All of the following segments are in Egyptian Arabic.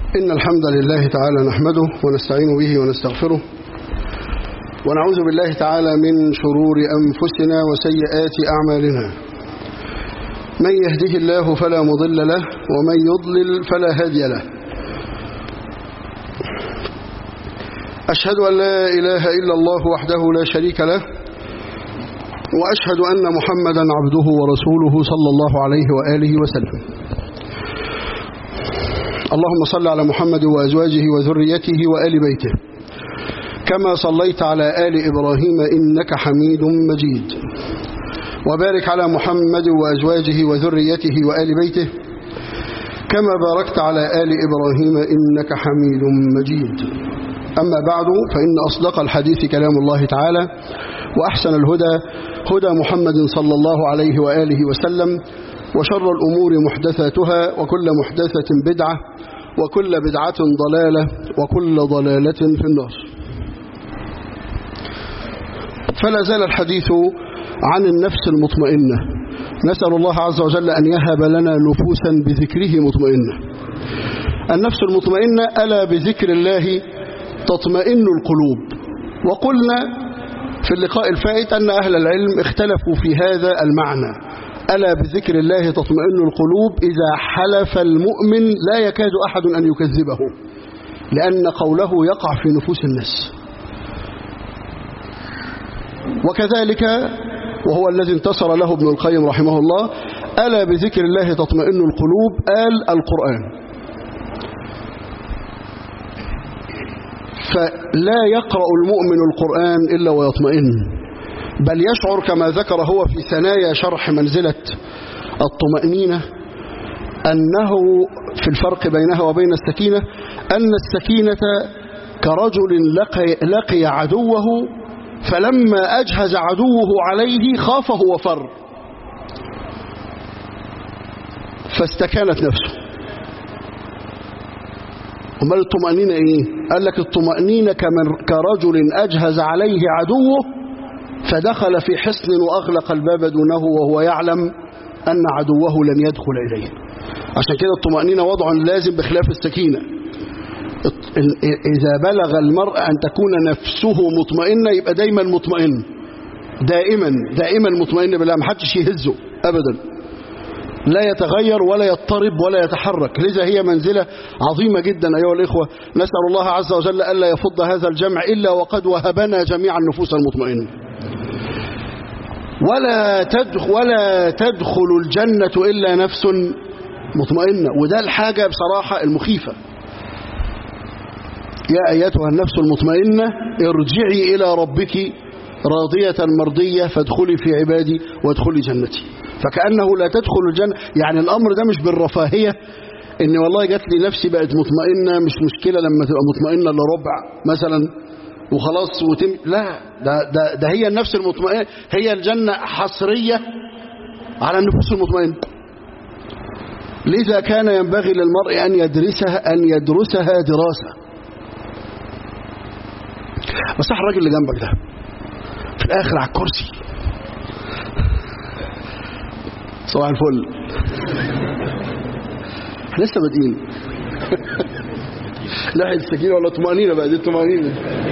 إن الحمد لله تعالى نحمده ونستعين به ونستغفره ونعوذ بالله تعالى من شرور أنفسنا وسيئات أعمالنا من يهده الله فلا مضل له ومن يضلل فلا هادي له أشهد أن لا إله إلا الله وحده لا شريك له وأشهد أن محمدا عبده ورسوله صلى الله عليه وآله وسلم اللهم صل على محمد وأزواجه وذريته وآل بيته كما صليت على آل إبراهيم إنك حميد مجيد وبارك على محمد وأزواجه وذريته وآل بيته كما باركت على آل إبراهيم إنك حميد مجيد أما بعد فإن أصدق الحديث كلام الله تعالى وأحسن الهدى هدى محمد صلى الله عليه وآله وسلم وشر الأمور محدثاتها وكل محدثة بدعة وكل بدعة ضلالة وكل ضلالة في النار فلا زال الحديث عن النفس المطمئنة نسأل الله عز وجل أن يهب لنا نفوسا بذكره مطمئنة النفس المطمئنة ألا بذكر الله تطمئن القلوب وقلنا في اللقاء الفائت أن أهل العلم اختلفوا في هذا المعنى ألا بذكر الله تطمئن القلوب إذا حلف المؤمن لا يكاد أحد أن يكذبه لأن قوله يقع في نفوس الناس وكذلك وهو الذي انتصر له ابن القيم رحمه الله ألا بذكر الله تطمئن القلوب آل القرآن فلا يقرأ المؤمن القرآن إلا ويطمئن بل يشعر كما ذكر هو في ثنايا شرح منزلة الطمأنينة أنه في الفرق بينها وبين السكينة أن السكينة كرجل لقي, لقي عدوه فلما أجهز عدوه عليه خافه وفر فاستكانت نفسه أمال الطمأنينة إيه؟ قال لك الطمأنينة كرجل أجهز عليه عدوه فدخل في حصن وأغلق الباب دونه وهو يعلم أن عدوه لن يدخل إليه عشان كده الطمأنينة وضع لازم بخلاف السكينة إذا بلغ المرء أن تكون نفسه مطمئنة يبقى دايما مطمئن دائما دائما مطمئن بالله محدش يهزه أبدا لا يتغير ولا يضطرب ولا يتحرك لذا هي منزلة عظيمة جدا أيها الإخوة نسأل الله عز وجل ألا يفض هذا الجمع إلا وقد وهبنا جميعا النفوس المطمئنة ولا تدخل, ولا تدخل الجنة إلا نفس مطمئنة وده الحاجة بصراحة المخيفة يا أيتها النفس المطمئنة ارجعي إلى ربك راضية مرضية فادخلي في عبادي وادخلي جنتي فكأنه لا تدخل الجنة يعني الأمر ده مش بالرفاهية إن والله جات لي نفسي بقت مطمئنة مش مشكلة لما تبقى مطمئنة لربع مثلا وخلاص وتم لا ده, ده, ده هي النفس المطمئنة هي الجنة حصرية على النفوس المطمئنة لذا كان ينبغي للمرء أن يدرسها أن يدرسها دراسة بس الراجل اللي جنبك ده في الآخر على الكرسي صباح الفل احنا لسه بادئين لا السكينة ولا طمأنينة بقى دي الطمأنينة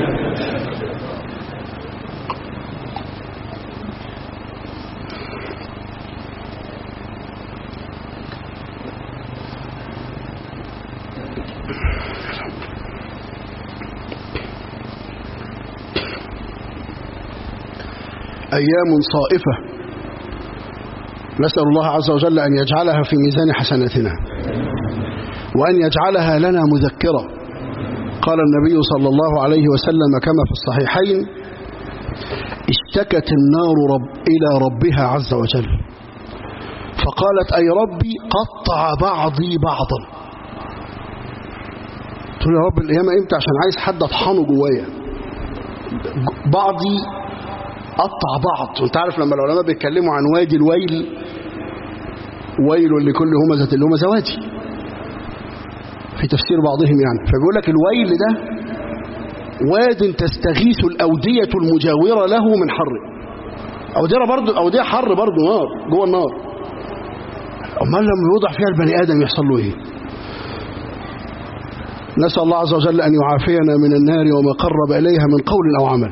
أيام صائفة نسأل الله عز وجل أن يجعلها في ميزان حسناتنا وأن يجعلها لنا مذكرة قال النبي صلى الله عليه وسلم كما في الصحيحين اشتكت النار رب إلى ربها عز وجل فقالت أي ربي قطع بعضي بعضا تقول يا رب القيامة امتى عشان عايز حد اطحنه جوايا بعضي قطع بعض وانت عارف لما العلماء بيتكلموا عن وادي الويل ويل لكل همزة الهمزة وادي في تفسير بعضهم يعني فبيقول لك الويل ده واد تستغيث الأودية المجاورة له من حر أودية برضه أودية حر برضه نار جوه النار أمال لما يوضع فيها البني آدم يحصل له إيه نسأل الله عز وجل أن يعافينا من النار وما قرب إليها من قول أو عمل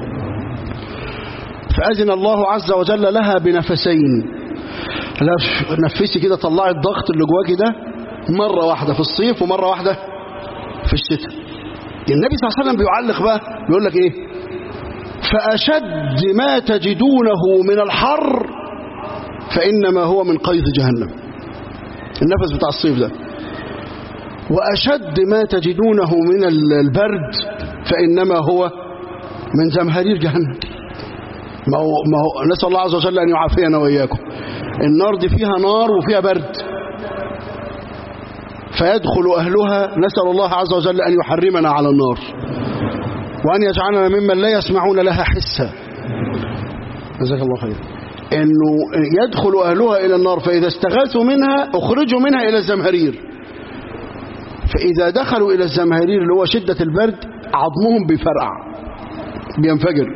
فأذن الله عز وجل لها بنفسين نفسي كده طلعي الضغط اللي جواكي ده مرة واحدة في الصيف ومرة واحدة في الشتاء النبي صلى الله عليه وسلم بيعلق بقى بيقول لك ايه فأشد ما تجدونه من الحر فإنما هو من قيظ جهنم النفس بتاع الصيف ده وأشد ما تجدونه من البرد فإنما هو من زمهرير جهنم ما هو, ما هو نسأل الله عز وجل أن يعافينا وإياكم النار دي فيها نار وفيها برد فيدخل أهلها نسأل الله عز وجل أن يحرمنا على النار وأن يجعلنا ممن لا يسمعون لها حسا جزاك الله خير أنه يدخل أهلها إلى النار فإذا استغاثوا منها أخرجوا منها إلى الزمهرير فإذا دخلوا إلى الزمهرير اللي هو شدة البرد عظمهم بيفرقع بينفجر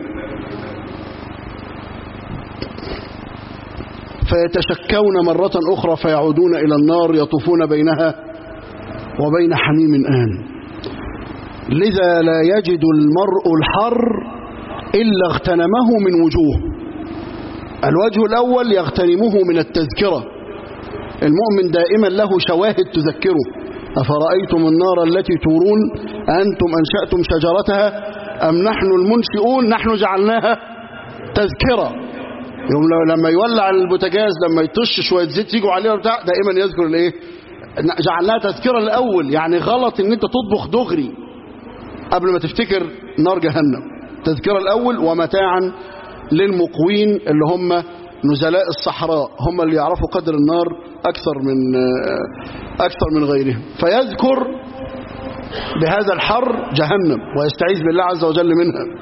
فيتشكون مرة أخرى فيعودون إلى النار يطوفون بينها وبين حميم آن لذا لا يجد المرء الحر إلا اغتنمه من وجوه الوجه الأول يغتنمه من التذكرة المؤمن دائما له شواهد تذكره أفرأيتم النار التي تورون أنتم أنشأتم شجرتها أم نحن المنشئون نحن جعلناها تذكرة يوم لما يولع البوتاجاز لما يطش شوية زيت يجوا عليه بتاع دائما يذكر الايه جعلناها تذكرة الأول يعني غلط ان انت تطبخ دغري قبل ما تفتكر نار جهنم تذكرة الأول ومتاعا للمقوين اللي هم نزلاء الصحراء هم اللي يعرفوا قدر النار أكثر من أكثر من غيرهم فيذكر بهذا الحر جهنم ويستعيذ بالله عز وجل منها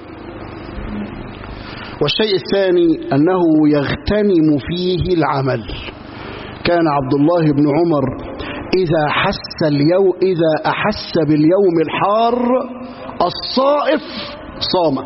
والشيء الثاني أنه يغتنم فيه العمل كان عبد الله بن عمر إذا حس اليوم إذا أحس باليوم الحار الصائف صام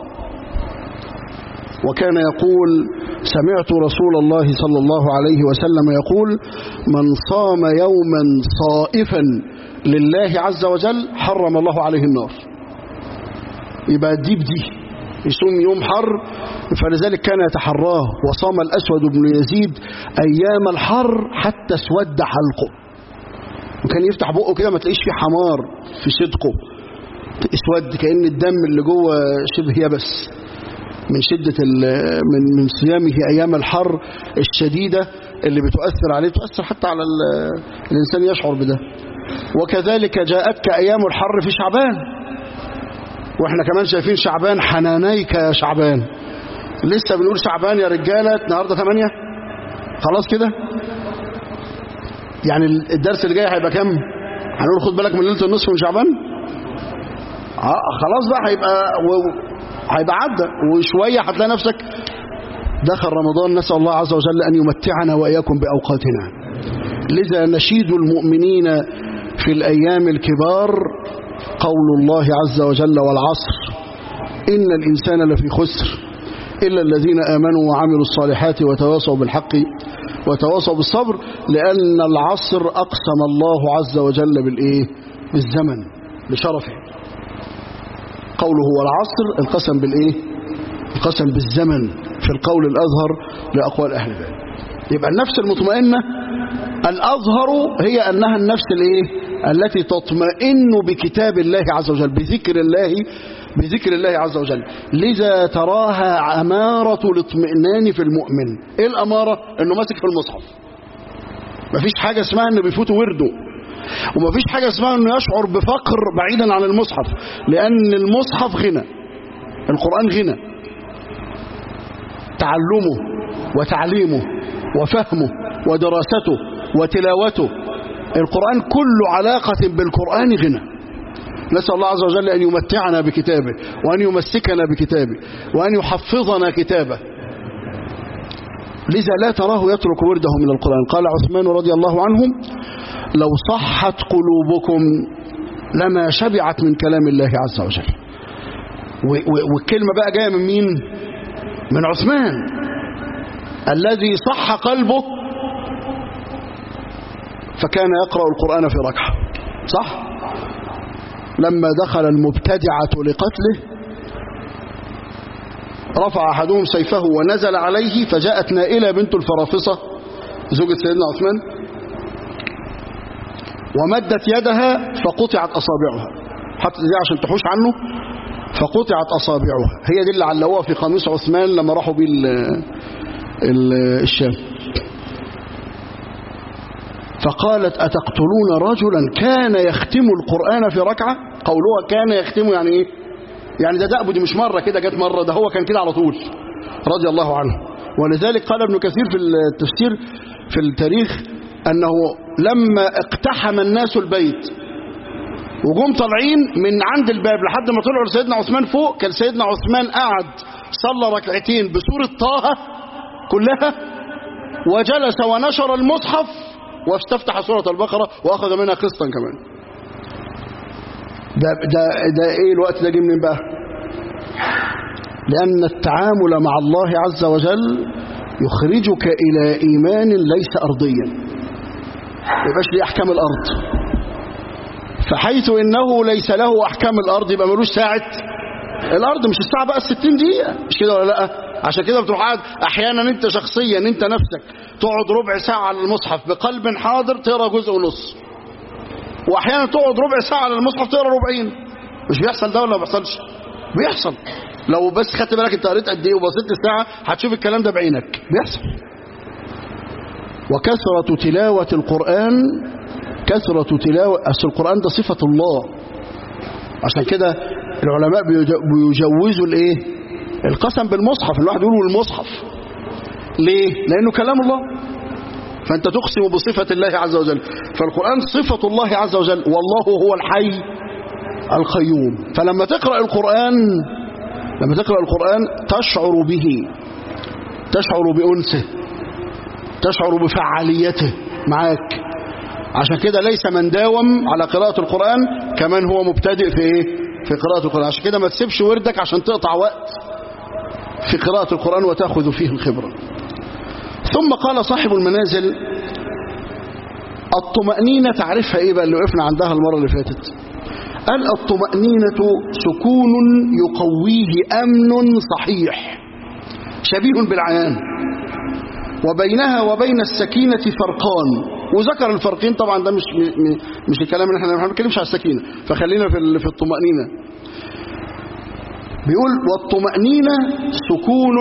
وكان يقول سمعت رسول الله صلى الله عليه وسلم يقول من صام يوما صائفا لله عز وجل حرم الله عليه النار يبقى دي بدي يصوم يوم حر فلذلك كان يتحراه وصام الأسود بن يزيد أيام الحر حتى اسود حلقه وكان يفتح بقه كده ما تلاقيش فيه حمار في صدقه اسود كأن الدم اللي جوه شبه يبس من شدة من من صيامه أيام الحر الشديدة اللي بتؤثر عليه تؤثر حتى على الإنسان يشعر بده وكذلك جاءتك أيام الحر في شعبان واحنا كمان شايفين شعبان حنانيك يا شعبان لسه بنقول شعبان يا رجالة النهاردة 8 خلاص كده يعني الدرس اللي جاي هيبقى كام هنقول خد بالك من ليلة النصف من شعبان آه خلاص بقى هيبقى و... هيبقى عدى وشوية هتلاقي نفسك دخل رمضان نسأل الله عز وجل أن يمتعنا وإياكم بأوقاتنا لذا نشيد المؤمنين في الأيام الكبار قول الله عز وجل والعصر إن الإنسان لفي خسر إلا الذين آمنوا وعملوا الصالحات وتواصوا بالحق وتواصوا بالصبر لأن العصر أقسم الله عز وجل بالإيه بالزمن بشرفه قوله والعصر انقسم بالإيه انقسم بالزمن في القول الأظهر لأقوال أهل العلم يبقى النفس المطمئنة الأظهر هي أنها النفس الإيه التي تطمئن بكتاب الله عز وجل بذكر الله بذكر الله عز وجل لذا تراها أمارة الاطمئنان في المؤمن إيه الأمارة أنه ماسك في المصحف مفيش حاجة اسمها أنه بيفوت ورده ومفيش حاجة اسمها أنه يشعر بفقر بعيدا عن المصحف لأن المصحف غنى القرآن غنى تعلمه وتعليمه وفهمه ودراسته وتلاوته القرآن كل علاقة بالقرآن غنى نسأل الله عز وجل أن يمتعنا بكتابه وأن يمسكنا بكتابه وأن يحفظنا كتابه لذا لا تراه يترك ورده من القرآن قال عثمان رضي الله عنه لو صحت قلوبكم لما شبعت من كلام الله عز وجل والكلمة بقى جاية من مين من عثمان الذي صح قلبه فكان يقرأ القرآن في ركعة صح لما دخل المبتدعة لقتله رفع أحدهم سيفه ونزل عليه فجاءت نائلة بنت الفرافصة زوجة سيدنا عثمان ومدت يدها فقطعت أصابعها حتى دي عشان تحوش عنه فقطعت أصابعها هي دي اللي علقوها في قميص عثمان لما راحوا بيه ال- ال- الشام فقالت أتقتلون رجلا كان يختم القرآن في ركعة قولها كان يختم يعني إيه يعني ده دأبه دي مش مرة كده جت مرة ده هو كان كده على طول رضي الله عنه ولذلك قال ابن كثير في التفسير في التاريخ أنه لما اقتحم الناس البيت وجم طالعين من عند الباب لحد ما طلعوا لسيدنا عثمان فوق كان سيدنا عثمان قعد صلى ركعتين بسورة طه كلها وجلس ونشر المصحف واستفتح سورة البقرة وأخذ منها قسطا كمان ده, ده, ده ايه الوقت ده جه منين بقى لأن التعامل مع الله عز وجل يخرجك إلى إيمان ليس أرضيا يبقاش ليه أحكام الأرض فحيث إنه ليس له أحكام الأرض يبقى ملوش ساعة الأرض مش الساعة بقى الستين دقيقة مش كده ولا لأ عشان كده بتروح قاعد أحيانا أنت شخصيا أنت نفسك تقعد ربع ساعة على المصحف بقلب حاضر تقرأ جزء ونص واحيانا تقعد ربع ساعه على المصحف تقرا ربعين مش بيحصل ده ولا ما بيحصلش بيحصل لو بس خدت بالك انت قريت قد ايه وبصيت الساعه هتشوف الكلام ده بعينك بيحصل وكثرة تلاوة القرآن كثرة تلاوة أصل القرآن ده صفة الله عشان كده العلماء بيج- بيجوزوا الايه القسم بالمصحف الواحد يقول المصحف ليه لأنه كلام الله فأنت تقسم بصفة الله عز وجل فالقرآن صفة الله عز وجل والله هو الحي القيوم فلما تقرأ القرآن لما تقرأ القرآن تشعر به تشعر بأنسه تشعر بفعاليته معاك عشان كده ليس من داوم على قراءة القرآن كمان هو مبتدئ في ايه في قراءة القرآن عشان كده ما تسيبش وردك عشان تقطع وقت في قراءة القرآن وتأخذ فيه الخبرة ثم قال صاحب المنازل الطمأنينة تعرفها ايه بقى اللي وقفنا عندها المرة اللي فاتت قال الطمأنينة سكون يقويه أمن صحيح شبيه بالعيان وبينها وبين السكينة فرقان وذكر الفرقين طبعا ده مش م- مش الكلام اللي احنا ما بنتكلمش على السكينة فخلينا في ال- في الطمأنينة بيقول والطمأنينة سكون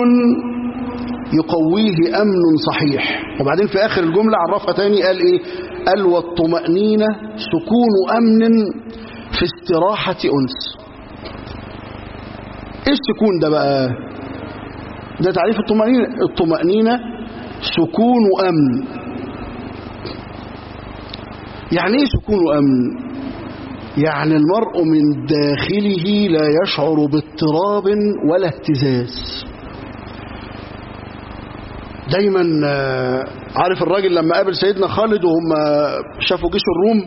يقويه أمن صحيح وبعدين في آخر الجملة عرفها تاني قال إيه قال والطمأنينة سكون أمن في استراحة أنس إيه السكون ده بقى ده تعريف الطمأنينة الطمأنينة سكون أمن يعني إيه سكون أمن يعني المرء من داخله لا يشعر باضطراب ولا اهتزاز دايما آه، عارف الراجل لما قابل سيدنا خالد وهم شافوا جيش الروم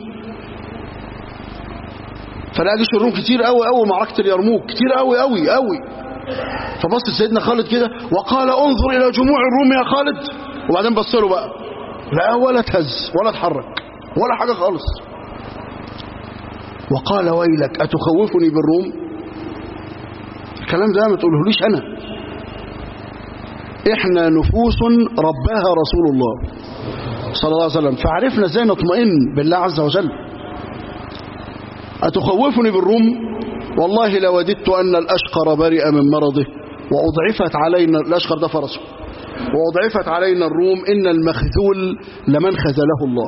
فلقى جيش الروم كتير قوي قوي معركة اليرموك كتير قوي قوي قوي فبص سيدنا خالد كده وقال انظر إلى جموع الروم يا خالد وبعدين بص له بقى لا ولا تهز ولا اتحرك ولا حاجة خالص وقال ويلك أتخوفني بالروم الكلام ده ما تقولهوليش أنا إحنا نفوس رباها رسول الله صلى الله عليه وسلم فعرفنا ازاي نطمئن بالله عز وجل أتخوفني بالروم والله لوددت أن الأشقر برئ من مرضه وأضعفت علينا الأشقر ده فرسه وأضعفت علينا الروم إن المخذول لمن خذله الله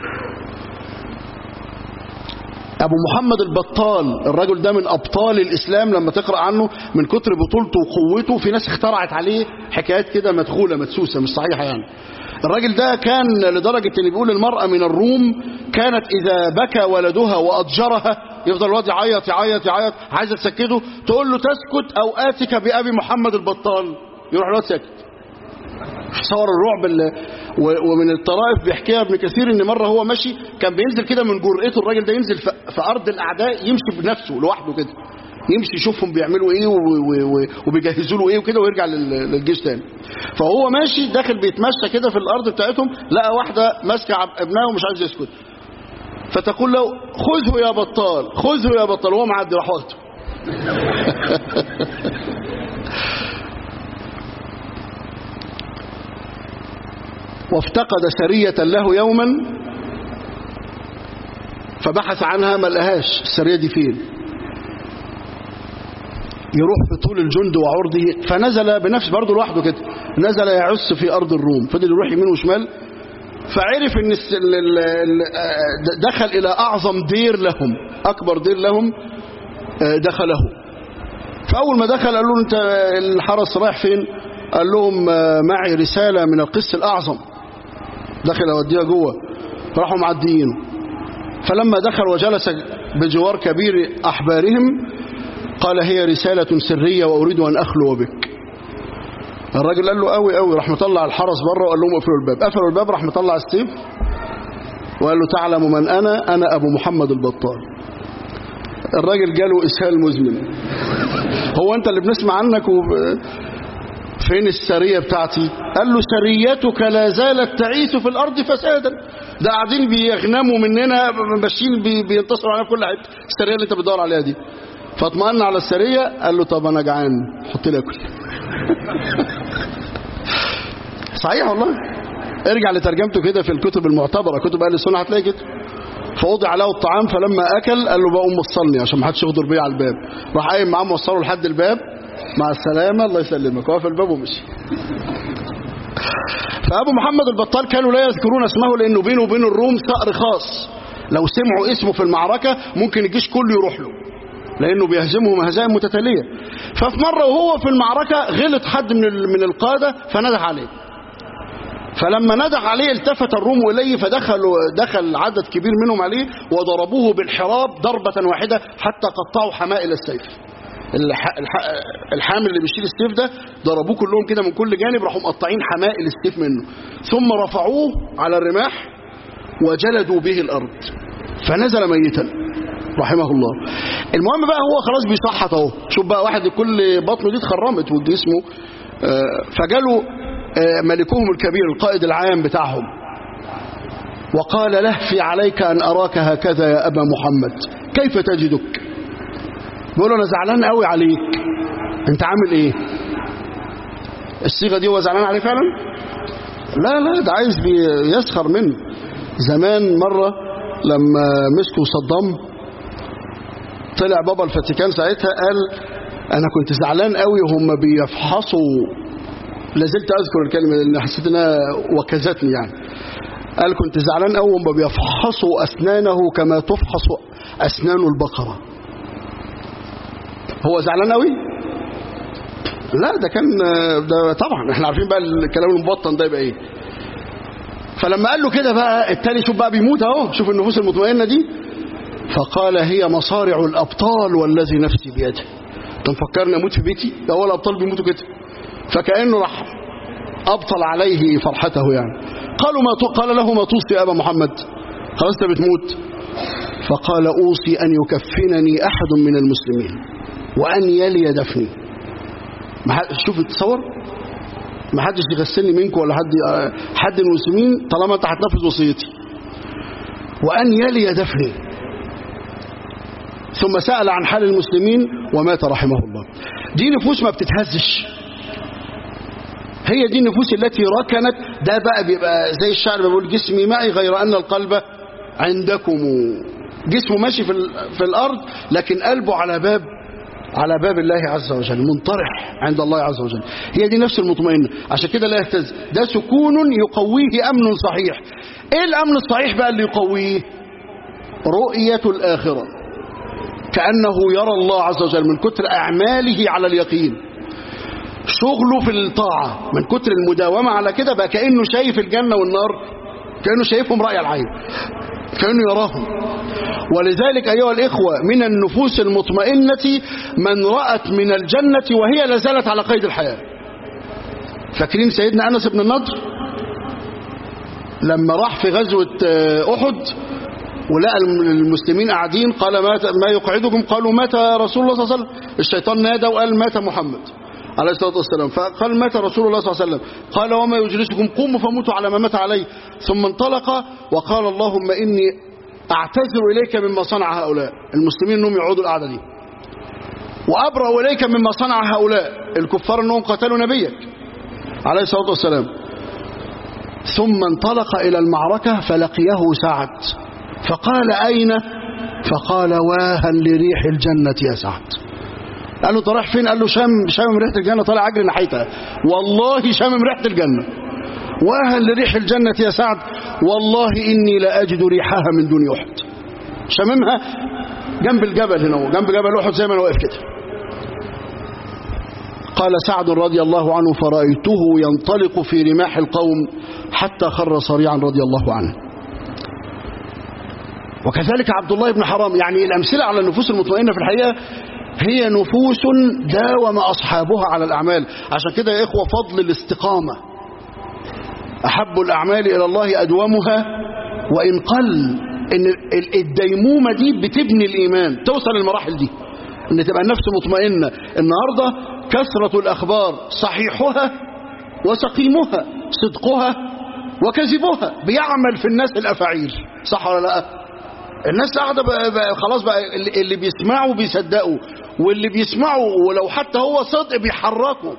أبو محمد البطال الرجل ده من أبطال الإسلام لما تقرأ عنه من كتر بطولته وقوته في ناس اخترعت عليه حكايات كده مدخولة مدسوسة مش صحيحة يعني الراجل ده كان لدرجة اللي بيقول المرأة من الروم كانت إذا بكى ولدها وأضجرها يفضل الواد يعيط يعيط يعيط عايزة تسكته تقول له تسكت أو آتك بأبي محمد البطال يروح الواد ساكت صور الرعب اللي و- ومن الطرائف بيحكيها ابن كثير ان مره هو ماشي كان بينزل كده من جرأته الراجل ده ينزل في في ارض الاعداء يمشي بنفسه لوحده كده يمشي يشوفهم بيعملوا ايه و- و- و- وبيجهزوا له ايه وكده ويرجع لل- للجيش تاني فهو ماشي داخل بيتمشى كده في الارض بتاعتهم لقى واحده ماسكه عب- ابنها ومش عايز يسكت فتقول له خذه يا بطال خذه يا بطال وهو معدي راح واخده وافتقد سرية له يوما فبحث عنها ما لقاهاش السرية دي فين يروح بطول الجند وعرضه فنزل بنفس برضه لوحده كده نزل يعس في أرض الروم فضل يروح يمين وشمال فعرف ان الس- ال- ال- ال- آه، دخل الى اعظم دير لهم اكبر دير لهم آه، دخله فاول ما دخل قال له انت الحرس رايح فين قال لهم آه، معي رسالة من القس الاعظم دخل اوديها جوه راحوا معديين فلما دخل وجلس بجوار كبير احبارهم قال هي رسالة سرية واريد ان اخلو بك الراجل قال له قوي قوي راح مطلع الحرس بره وقال لهم اقفلوا الباب قفلوا الباب راح مطلع السيف وقال له تعلم من انا انا ابو محمد البطال الراجل جاله اسهال مزمن هو انت اللي بنسمع عنك وب... فين السرية بتاعتي قال له سريتك لا زالت تعيث في الارض فسادا ده قاعدين بيغنموا مننا ماشيين بي... بينتصروا علينا في كل حته السرية اللي انت بتدور عليها دي فاطمأن على السرية قال له طب انا جعان حط لي اكل صحيح والله ارجع لترجمته كده في الكتب المعتبرة كتب أهل السنة هتلاقي كده فوضع له الطعام فلما أكل قال له بقى قوم وصلني عشان ما حدش يغدر بيا على الباب راح قايم معاه موصله لحد الباب مع السلامة الله يسلمك وقف الباب ومشي فأبو محمد البطال كانوا لا يذكرون اسمه لأنه بينه وبين الروم ثأر خاص لو سمعوا اسمه في المعركة ممكن الجيش كله يروح له لأنه بيهزمهم هزائم متتالية ففي مرة وهو في المعركة غلط حد من ال- من القادة فنده عليه فلما ندغ عليه التفت الروم إليه فدخلوا دخل عدد كبير منهم عليه وضربوه بالحراب ضربة واحدة حتى قطعوا حمائل السيف الح... الح... الحامل اللي بيشيل السيف ده ضربوه كلهم كده من كل جانب راحوا مقطعين حمائل السيف منه ثم رفعوه على الرماح وجلدوا به الأرض فنزل ميتا رحمه الله المهم بقى هو خلاص بيصحت اهو شوف بقى واحد كل بطنه دي اتخرمت وجسمه آه، فجاله آه، ملكهم الكبير القائد العام بتاعهم وقال لهفي عليك أن أراك هكذا يا أبا محمد كيف تجدك بيقول له أنا زعلان قوي عليك أنت عامل إيه الصيغة دي هو زعلان عليه فعلا لا لا ده عايز بي- يسخر منه زمان مرة لما مسكوا صدام طلع بابا الفاتيكان ساعتها قال أنا كنت زعلان قوي وهم بيفحصوا لازلت أذكر الكلمة لأن حسيت إنها وكزتني يعني قال كنت زعلان قوي وهم بيفحصوا أسنانه كما تفحص أسنان البقرة هو زعلان قوي لا ده كان ده طبعا احنا عارفين بقى الكلام المبطن ده يبقى ايه فلما قال له كده بقى التاني شوف بقى بيموت اهو شوف النفوس المطمئنه دي فقال هي مصارع الابطال والذي نفسي بيده انت مفكرني اموت في بيتي ده هو الابطال بيموتوا كده فكانه راح ابطل عليه فرحته يعني قالوا ما تو- قال له ما توصي يا ابا محمد خلاص انت بتموت فقال اوصي ان يكفنني احد من المسلمين وان يلي دفني ما حد- شوف تصور ما حدش يغسلني منكم ولا حد حد من المسلمين طالما انت هتنفذ وصيتي وان يلي دفني ثم سأل عن حال المسلمين ومات رحمه الله دي نفوس ما بتتهزش هي دي النفوس التي ركنت ده بقى بيبقى زي الشعر بيقول جسمي معي غير أن القلب عندكم جسمه ماشي في, ال- في الأرض لكن قلبه على باب على باب الله عز وجل منطرح عند الله عز وجل هي دي نفس المطمئنة عشان كده لا يهتز ده سكون يقويه أمن صحيح ايه الأمن الصحيح بقى اللي يقويه رؤية الآخرة كأنه يرى الله عز وجل من كتر أعماله على اليقين شغله في الطاعة من كتر المداومة على كده بقى كأنه شايف الجنة والنار كأنه شايفهم رأي العين كأنه يراهم ولذلك أيها الإخوة من النفوس المطمئنة من رأت من الجنة وهي لازالت على قيد الحياة فاكرين سيدنا أنس بن النضر لما راح في غزوة آه، أحد ولقى المسلمين قاعدين قال ما ما يقعدكم قالوا مات رسول الله صلى الله عليه وسلم الشيطان نادى وقال مات محمد عليه الصلاة والسلام فقال مات رسول الله صلى الله عليه وسلم قال وما يجلسكم قوموا فموتوا على ما مات عليه ثم انطلق وقال اللهم إني أعتذر إليك مما صنع هؤلاء المسلمين أنهم يعودوا القعدة دي وأبرأ إليك مما صنع هؤلاء الكفار أنهم قتلوا نبيك عليه الصلاة والسلام ثم انطلق إلى المعركة فلقيه سعد فقال أين فقال واها لريح الجنة يا سعد قال له انت رايح فين قال له شام شامم ريحه الجنه طالع اجري ناحيتها والله شامم ريحه الجنه واهل لريح الجنه يا سعد والله اني لاجد ريحها من دون احد شاممها جنب الجبل هنا هو، جنب جبل احد زي ما انا واقف كده قال سعد رضي الله عنه فرأيته ينطلق في رماح القوم حتى خر صريعا رضي الله عنه وكذلك عبد الله بن حرام يعني الأمثلة على النفوس المطمئنة في الحقيقة هي نفوس داوم أصحابها على الأعمال عشان كده يا إخوة فضل الاستقامة أحب الأعمال إلى الله أدومها وإن قل إن الديمومة دي بتبني الإيمان توصل للمراحل دي إن تبقى النفس مطمئنة النهاردة كثرة الأخبار صحيحها وسقيمها صدقها وكذبها بيعمل في الناس الأفاعيل صح ولا لا الناس قاعدة بقى بقى خلاص بقى اللي اللي بيسمعوا بيصدقوا واللي بيسمعوا ولو حتى هو صدق بيحركوا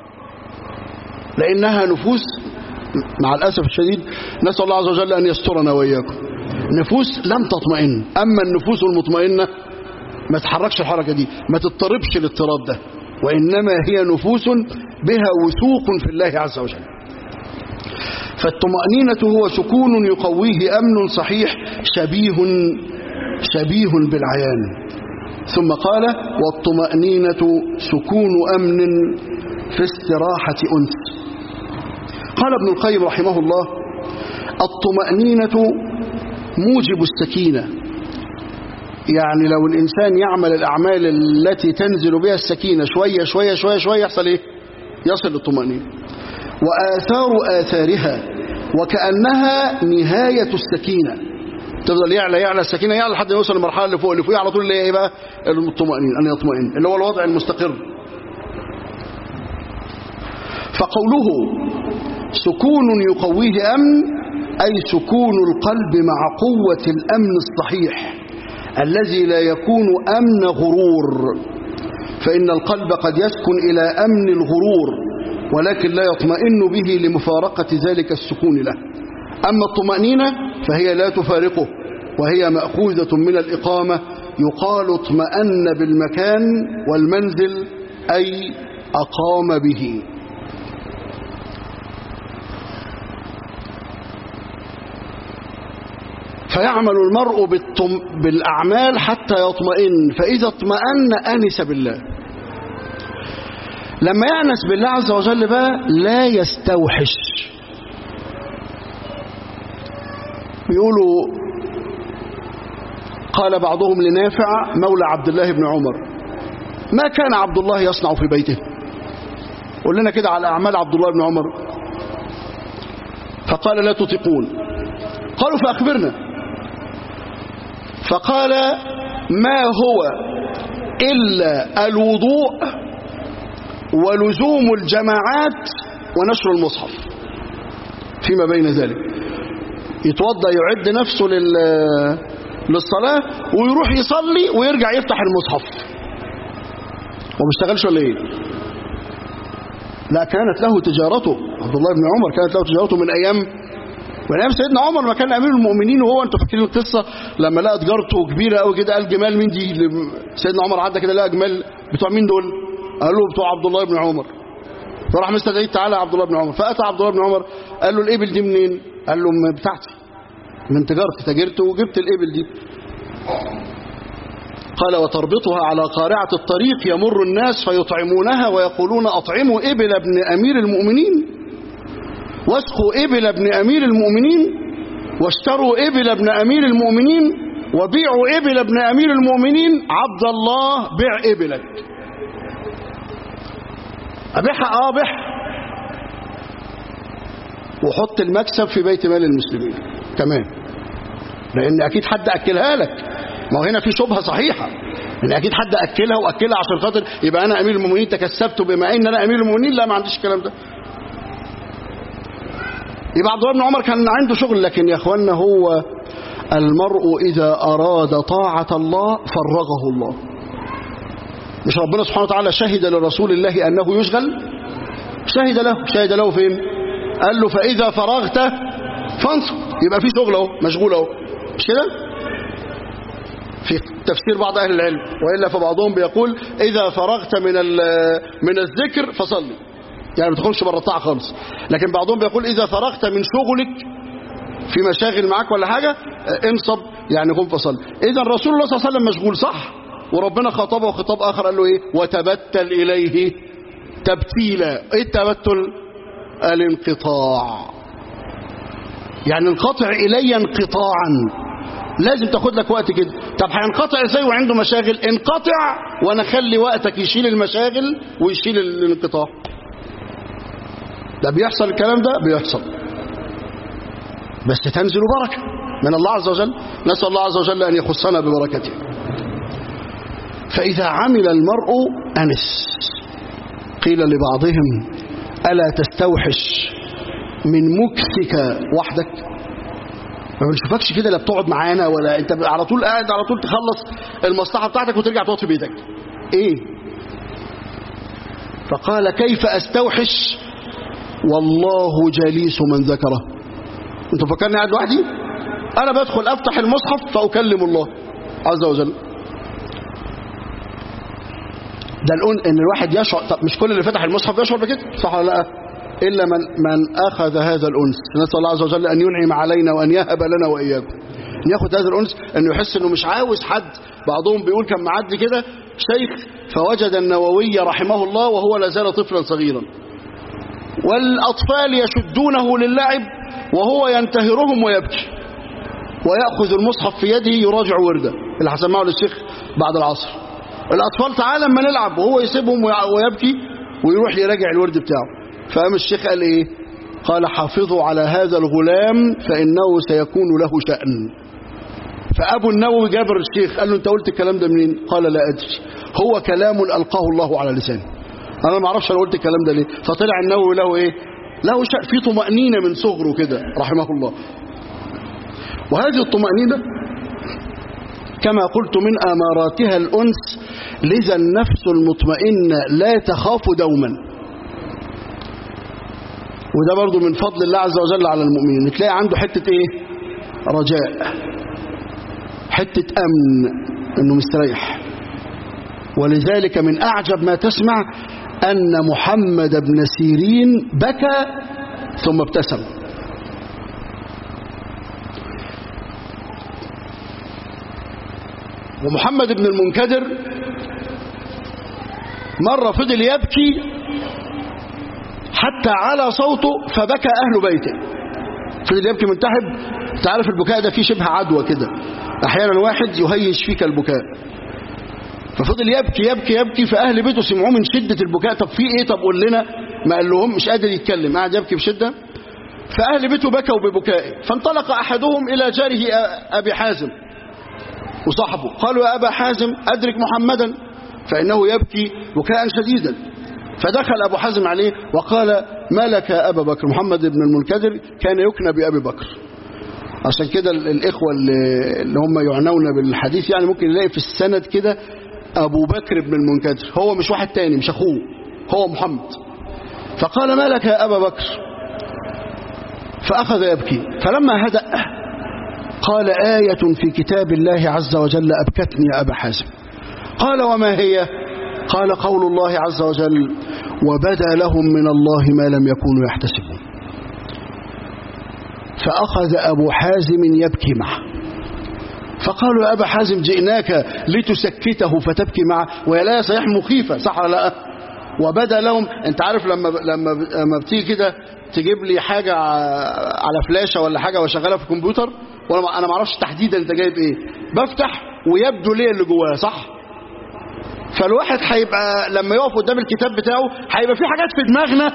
لأنها نفوس مع الأسف الشديد نسأل الله عز وجل أن يسترنا وإياكم نفوس لم تطمئن أما النفوس المطمئنة ما تحركش الحركة دي ما تضطربش الاضطراب ده وإنما هي نفوس بها وثوق في الله عز وجل فالطمأنينة هو سكون يقويه أمن صحيح شبيه شبيه بالعيان ثم قال والطمأنينة سكون أمن في استراحة أنس قال ابن القيم رحمه الله الطمأنينة موجب السكينة يعني لو الإنسان يعمل الأعمال التي تنزل بها السكينة شوية شوية شوية شوية يحصل إيه؟ يصل للطمأنينة وآثار آثارها وكأنها نهاية السكينة تفضل يعلى يعلى السكينة يعلى لحد ما يوصل للمرحلة اللي فوق اللي فوق على طول اللي هي ايه بقى الطمأنينة أن يطمئن اللي هو الوضع المستقر فقوله سكون يقويه أمن أي سكون القلب مع قوة الأمن الصحيح الذي لا يكون أمن غرور فإن القلب قد يسكن إلى أمن الغرور ولكن لا يطمئن به لمفارقة ذلك السكون له أما الطمأنينة فهي لا تفارقه وهي مأخوذة من الإقامة يقال اطمأن بالمكان والمنزل أي أقام به فيعمل المرء بالطم... بالأعمال حتى يطمئن فإذا اطمأن أنس بالله لما يأنس بالله عز وجل بقى لا يستوحش بيقولوا قال بعضهم لنافع مولى عبد الله بن عمر ما كان عبد الله يصنع في بيته قول لنا كده على أعمال عبد الله بن عمر فقال لا تطيقون قالوا فأخبرنا فقال ما هو إلا الوضوء ولزوم الجماعات ونشر المصحف فيما بين ذلك يتوضى يعد نفسه لل للصلاة ويروح يصلي ويرجع يفتح المصحف وما اشتغلش ولا ايه لا كانت له تجارته عبد الله بن عمر كانت له تجارته من ايام من ايام سيدنا عمر ما كان امير المؤمنين وهو انتوا فاكرين القصه لما لقى تجارته كبيره قوي كده قال جمال مين دي سيدنا عمر عدى كده لقى جمال بتوع مين دول قال له بتوع عبد الله بن عمر فراح مستدعيه تعالى عبد الله بن عمر فاتى عبد الله بن عمر قال له الابل دي منين قال له من بتاعتي من تجارتي تاجرت وجبت الابل دي قال وتربطها على قارعة الطريق يمر الناس فيطعمونها ويقولون أطعموا إبل ابن أمير المؤمنين واسقوا إبل ابن أمير المؤمنين واشتروا إبل ابن أمير المؤمنين وبيعوا إبل ابن أمير المؤمنين عبد الله بيع إبلك أبيعها آه بيعها وحط المكسب في بيت مال المسلمين كمان لأن أكيد حد أكلها لك ما هو هنا في شبهة صحيحة ان اكيد حد اكلها واكلها عشان خاطر يبقى انا امير المؤمنين تكسبت بما ان انا امير المؤمنين لا ما عنديش الكلام ده يبقى عبد الله بن عمر كان عنده شغل لكن يا اخوانا هو المرء إذا أراد طاعة الله فرغه الله مش ربنا سبحانه وتعالى شهد لرسول الله أنه يشغل شهد له شهد له فين قال له فإذا فرغت فانصب يبقى في شغل اهو مشغول اهو مش كده في تفسير بعض أهل العلم وإلا فبعضهم بيقول إذا فرغت من من الذكر فصلي يعني ما تخرجش بره الطاعة خالص لكن بعضهم بيقول إذا فرغت من شغلك في مشاغل معاك ولا حاجة انصب يعني قم فصل إذا رسول الله صلى الله عليه وسلم مشغول صح وربنا خاطبه خطاب آخر قال له إيه وتبتل إليه تبتيلا إيه التبتل الانقطاع يعني انقطع إلي انقطاعا لازم تاخد لك وقت كده طب هينقطع ازاي وعنده مشاغل انقطع وانا خلي وقتك يشيل المشاغل ويشيل الانقطاع ده بيحصل الكلام ده بيحصل بس تنزل بركة من الله عز وجل نسأل الله عز وجل أن يخصنا ببركته فإذا عمل المرء أنس قيل لبعضهم ألا تستوحش من مكثك وحدك ما بنشوفكش كده لا بتقعد معانا ولا انت على طول قاعد على طول تخلص المصلحة بتاعتك وترجع تقعد في بيتك ايه فقال كيف استوحش والله جليس من ذكره انت فكرني قاعد لوحدي انا بدخل افتح المصحف فاكلم الله عز وجل ده الأن ان الواحد يشعر طب مش كل اللي فتح المصحف يشعر بكده صح ولا لا الا من من اخذ هذا الانس نسال الله عز وجل ان ينعم علينا وان يهب لنا واياكم ان ياخذ هذا الانس انه يحس انه مش عاوز حد بعضهم بيقول كان معدي كده شيخ فوجد النووي رحمه الله وهو لا زال طفلا صغيرا والاطفال يشدونه للعب وهو ينتهرهم ويبكي ويأخذ المصحف في يده يراجع ورده اللي هسمعه للشيخ بعد العصر الأطفال تعالى اما نلعب وهو يسيبهم ويبكي ويروح يراجع الورد بتاعه فقام الشيخ قال ايه قال حافظوا على هذا الغلام فإنه سيكون له شأن فأبو النووي جابر الشيخ قال له انت قلت الكلام ده منين قال لا أدري هو كلام ألقاه الله على لسانه أنا ما اعرفش انا قلت الكلام ده ليه فطلع النووي له ايه له شأن في طمأنينة من صغره كده رحمه الله وهذه الطمأنينة كما قلت من أماراتها الأنس لذا النفس المطمئنة لا تخاف دوما وده برضو من فضل الله عز وجل على المؤمنين تلاقي عنده حتة ايه رجاء حتة أمن أنه مستريح ولذلك من أعجب ما تسمع أن محمد بن سيرين بكى ثم ابتسم ومحمد بن المنكدر مرة فضل يبكي حتى على صوته فبكى أهل بيته فضل يبكي منتحب تعرف البكاء ده فيه شبه عدوى كده أحيانا واحد يهيج فيك البكاء ففضل يبكي يبكي يبكي فأهل بيته سمعوه من شدة البكاء طب في إيه طب قول لنا ما قال لهم مش قادر يتكلم قاعد يبكي بشدة فأهل بيته بكوا ببكائه فانطلق أحدهم إلى جاره أبي حازم وصاحبه قالوا يا أبا حازم أدرك محمدا فإنه يبكي بكاء شديدا فدخل أبو حازم عليه وقال ما لك يا أبا بكر محمد بن المنكدر كان يكنى بأبي بكر عشان كده الإخوة اللي هم يعنون بالحديث يعني ممكن يلاقي في السند كده أبو بكر بن المنكدر هو مش واحد تاني مش أخوه هو محمد فقال ما لك يا أبا بكر فأخذ يبكي فلما هدأ قال آية في كتاب الله عز وجل أبكتني يا أبا حازم قال وما هي قال قول الله عز وجل وبدا لهم من الله ما لم يكونوا يحتسبون فأخذ أبو حازم يبكي معه فقالوا يا أبا حازم جئناك لتسكته فتبكي معه ويا لا صحيح مخيفة صح ولا لا وبدا لهم انت عارف لما لما لما بتيجي كده تجيب لي حاجة على فلاشة ولا حاجة واشغلها في الكمبيوتر وانا انا ما اعرفش تحديدا انت جايب ايه بفتح ويبدو ليه اللي جواه صح فالواحد هيبقى لما يقف قدام الكتاب بتاعه هيبقى في حاجات في دماغنا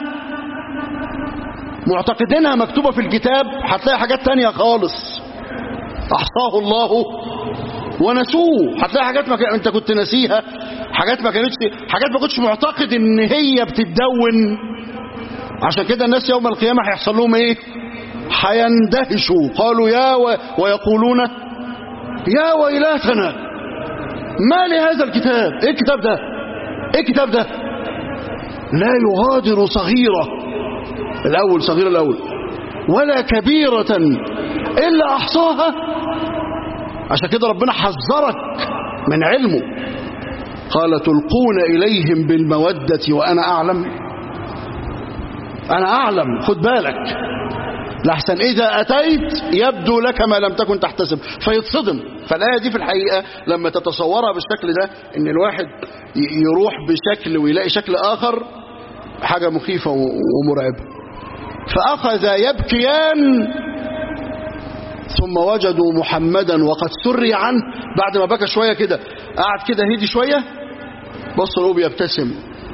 معتقدينها مكتوبة في الكتاب هتلاقي حاجات تانية خالص أحصاه الله ونسوه هتلاقي حاجات ما كان... انت كنت ناسيها حاجات ما كانتش حاجات ما كنتش معتقد ان هي بتتدون عشان كده الناس يوم القيامة هيحصل لهم ايه هيندهشوا قالوا يا و... ويقولون يا ويلاتنا ما لهذا الكتاب ايه الكتاب ده ايه الكتاب ده لا يغادر صغيرة الاول صغيرة الاول ولا كبيرة الا احصاها عشان كده ربنا حذرك من علمه قال تلقون اليهم بالمودة وانا اعلم انا اعلم خد بالك لحسن إذا أتيت يبدو لك ما لم تكن تحتسب فيتصدم فالآية دي في الحقيقة لما تتصورها بالشكل ده إن الواحد يروح بشكل ويلاقي شكل آخر حاجة مخيفة ومرعبة فأخذ يبكيان ثم وجدوا محمدا وقد سري عنه بعد ما بكى شوية كده قعد كده هدي شوية بص له بيبتسم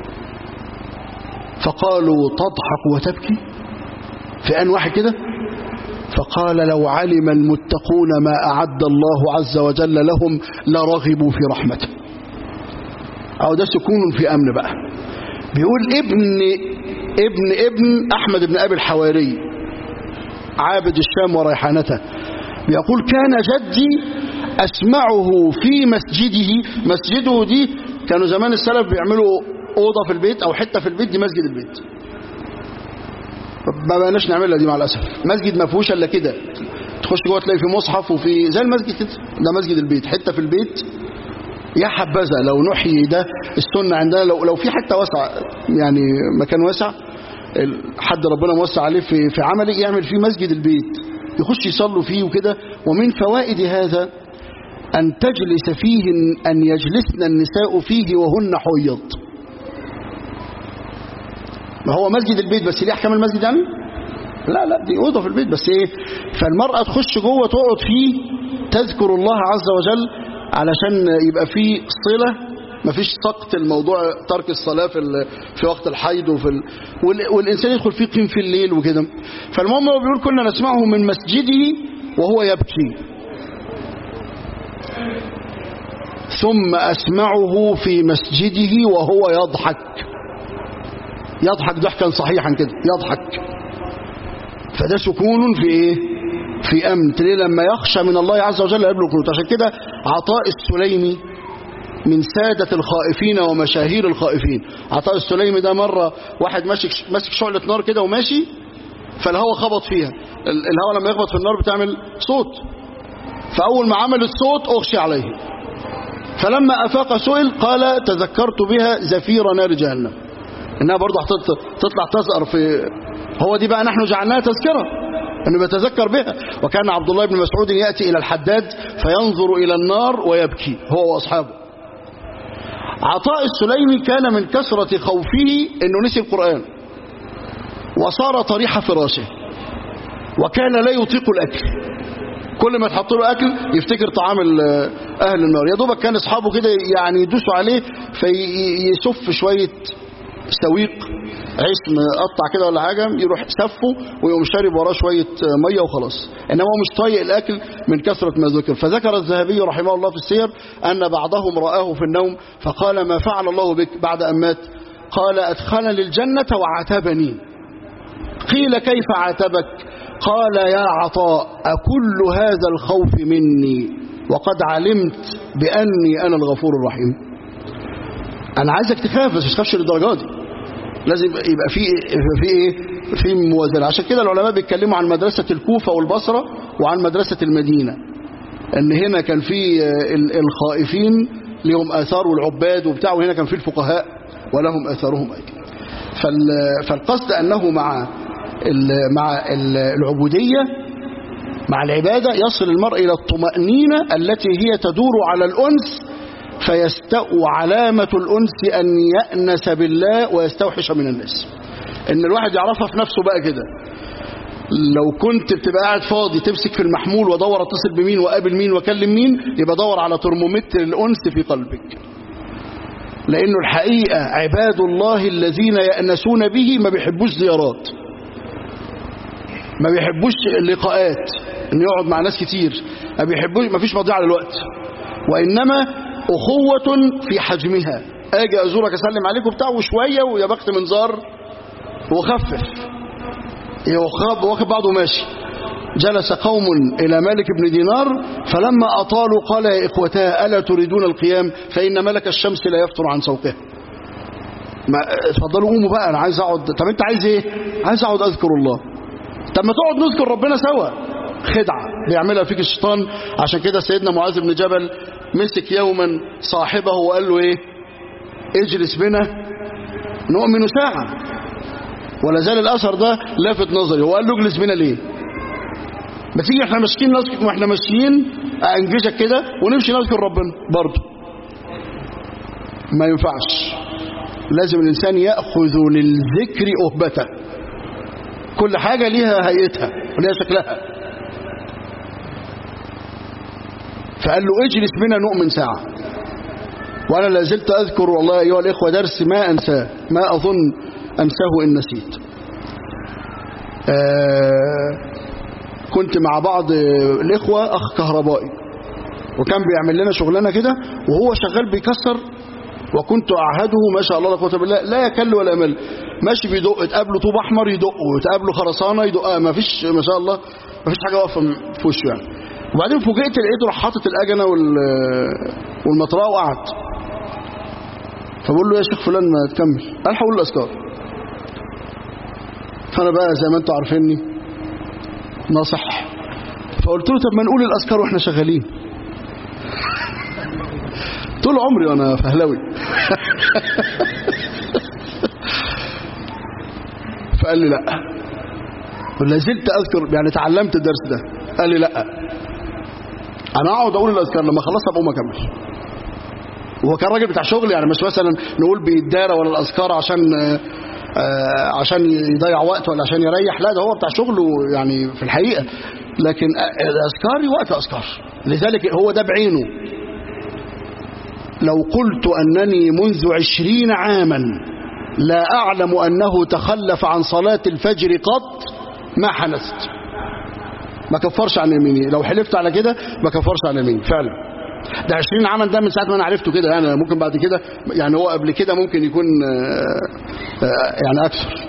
فقالوا تضحك وتبكي في آن واحد كده فقال لو علم المتقون ما أعد الله عز وجل لهم لرغبوا في رحمته أو ده سكون في أمن بقى بيقول ابن ابن ابن أحمد بن أبي الحواري عابد الشام وريحانته بيقول كان جدي أسمعه في مسجده مسجده دي كانوا زمان السلف بيعملوا أوضة في البيت أو حتة في البيت دي مسجد البيت ما بقناش نعملها دي مع الاسف مسجد ما فيهوش الا كده تخش جوه تلاقي في مصحف وفي زي المسجد كده ده مسجد البيت حته في البيت يا حبذا لو نحيي ده السنه عندنا لو لو في حته واسعه يعني مكان واسع حد ربنا موسع عليه في في عمله يعمل فيه مسجد البيت يخش يصلوا فيه وكده ومن فوائد هذا أن تجلس فيه أن يجلسن النساء فيه وهن حيض ما هو مسجد البيت بس ليه احكام المسجد يعني لا لا دي اوضه في البيت بس ايه فالمراه تخش جوه تقعد فيه تذكر الله عز وجل علشان يبقى فيه صله مفيش سقط الموضوع ترك الصلاه في في وقت الحيض وفي ال... والانسان يدخل فيه قيم في الليل وكده فالمهم هو بيقول كنا نسمعه من مسجده وهو يبكي ثم اسمعه في مسجده وهو يضحك يضحك ضحكا صحيحا كده يضحك فده سكون في ايه في امن تلاقيه لما يخشى من الله عز وجل يبلغ القنوت عشان كده عطاء السليمي من سادة الخائفين ومشاهير الخائفين عطاء السليمي ده مرة واحد ماسك ماسك شعلة نار كده وماشي فالهواء خبط فيها الهواء لما يخبط في النار بتعمل صوت فأول ما عملت صوت أغشي عليه فلما أفاق سئل قال تذكرت بها زفير نار جهنم انها برضه تطلع تزأر في هو دي بقى نحن جعلناها تذكرة انه بيتذكر بها وكان عبد الله بن مسعود يأتي الى الحداد فينظر الى النار ويبكي هو واصحابه عطاء السليمي كان من كثرة خوفه انه نسي القرآن وصار طريح فراشه وكان لا يطيق الاكل كل ما تحط له اكل يفتكر طعام اهل النار يا دوبك كان اصحابه كده يعني يدوسوا عليه فيسف شويه سويق عيش مقطع كده ولا حاجة يروح سفه ويقوم شارب وراه شوية مية وخلاص إنما هو مش طايق الأكل من كثرة ما ذكر فذكر الذهبي رحمه الله في السير أن بعضهم رآه في النوم فقال ما فعل الله بك بعد أن مات قال أدخلني الجنة وعاتبني قيل كيف عاتبك قال يا عطاء أكل هذا الخوف مني وقد علمت بأني أنا الغفور الرحيم أنا عايزك تخاف بس مش تخافش للدرجة دي لازم يبقى في في ايه في موازنه عشان كده العلماء بيتكلموا عن مدرسه الكوفه والبصره وعن مدرسه المدينه ان هنا كان في الخائفين لهم اثار والعباد وبتاع وهنا كان في الفقهاء ولهم اثارهم ايضا فالقصد انه مع مع العبوديه مع العباده يصل المرء الى الطمانينه التي هي تدور على الانس فيستوى علامة الأنس أن يأنس بالله ويستوحش من الناس إن الواحد يعرفها في نفسه بقى كده لو كنت بتبقى قاعد فاضي تمسك في المحمول وادور اتصل بمين واقابل مين واكلم مين يبقى دور على ترمومتر الأنس في قلبك لأنه الحقيقة عباد الله الذين يأنسون به ما بيحبوش زيارات ما بيحبوش لقاءات ان يقعد مع ناس كتير ما بيحبوش ما فيش مضيعة للوقت وإنما أخوة في حجمها أجي أزورك أسلم عليك وبتاع وشوية ويا بخت منظار وخفف واخد بعضه ماشي جلس قوم إلى مالك بن دينار فلما أطالوا قال يا إخوتاه ألا تريدون القيام فإن ملك الشمس لا يفطر عن سوقه ما اتفضلوا قوموا بقى أنا عايز أقعد طب أنت عايز إيه عايز أقعد أذكر الله طب ما تقعد نذكر ربنا سوا خدعة بيعملها فيك الشيطان عشان كده سيدنا معاذ بن جبل مسك يوما صاحبه وقال له ايه اجلس بنا نؤمن ساعة ولا زال الأثر ده لافت نظري هو قال له اجلس بنا ليه ما تيجي احنا ماشيين واحنا ماشيين انجزك كده ونمشي نذكر ربنا برضه ما ينفعش لازم الإنسان يأخذ للذكر أهبته كل حاجة ليها هيئتها وليها شكلها فقال له اجلس بنا نؤمن ساعة وأنا لا زلت أذكر والله أيها الإخوة درس ما أنساه ما أظن أنساه إن نسيت آه كنت مع بعض الإخوة أخ كهربائي وكان بيعمل لنا شغلانة كده وهو شغال بيكسر وكنت أعهده ما شاء الله لا قوه بالله لا يكل ولا يمل ماشي بيدق تقابله طوب أحمر يدق وتقابله خرسانة يدق ما فيش ما شاء الله ما فيش حاجة واقفة في وشه يعني وبعدين فوجئت لقيته راح حاطط الأجنة والمطرقة وقعد فبقول له يا شيخ فلان ما تكمل قال هقول الأذكار فأنا بقى زي ما انتم عارفيني ناصح فقلت له طب ما نقول الأذكار واحنا شغالين طول عمري وانا فهلوي فقال لي لا ولا زلت اذكر يعني تعلمت الدرس ده قال لي لا انا اقعد اقول الاذكار لما خلصت ابقى اكمل وهو كان راجل بتاع شغل يعني مش مثلا نقول بيدارى ولا الاذكار عشان آه عشان يضيع وقت ولا عشان يريح لا ده هو بتاع شغله يعني في الحقيقه لكن الاذكار وقت اذكار لذلك هو ده بعينه لو قلت أنني منذ عشرين عاما لا أعلم أنه تخلف عن صلاة الفجر قط ما حنست ما كفرش عن يميني لو حلفت على كده ما كفرش عن يميني فعلا ده 20 عاما ده من ساعة ما أنا عرفته كده يعني ممكن بعد كده يعني هو قبل كده ممكن يكون يعني أكثر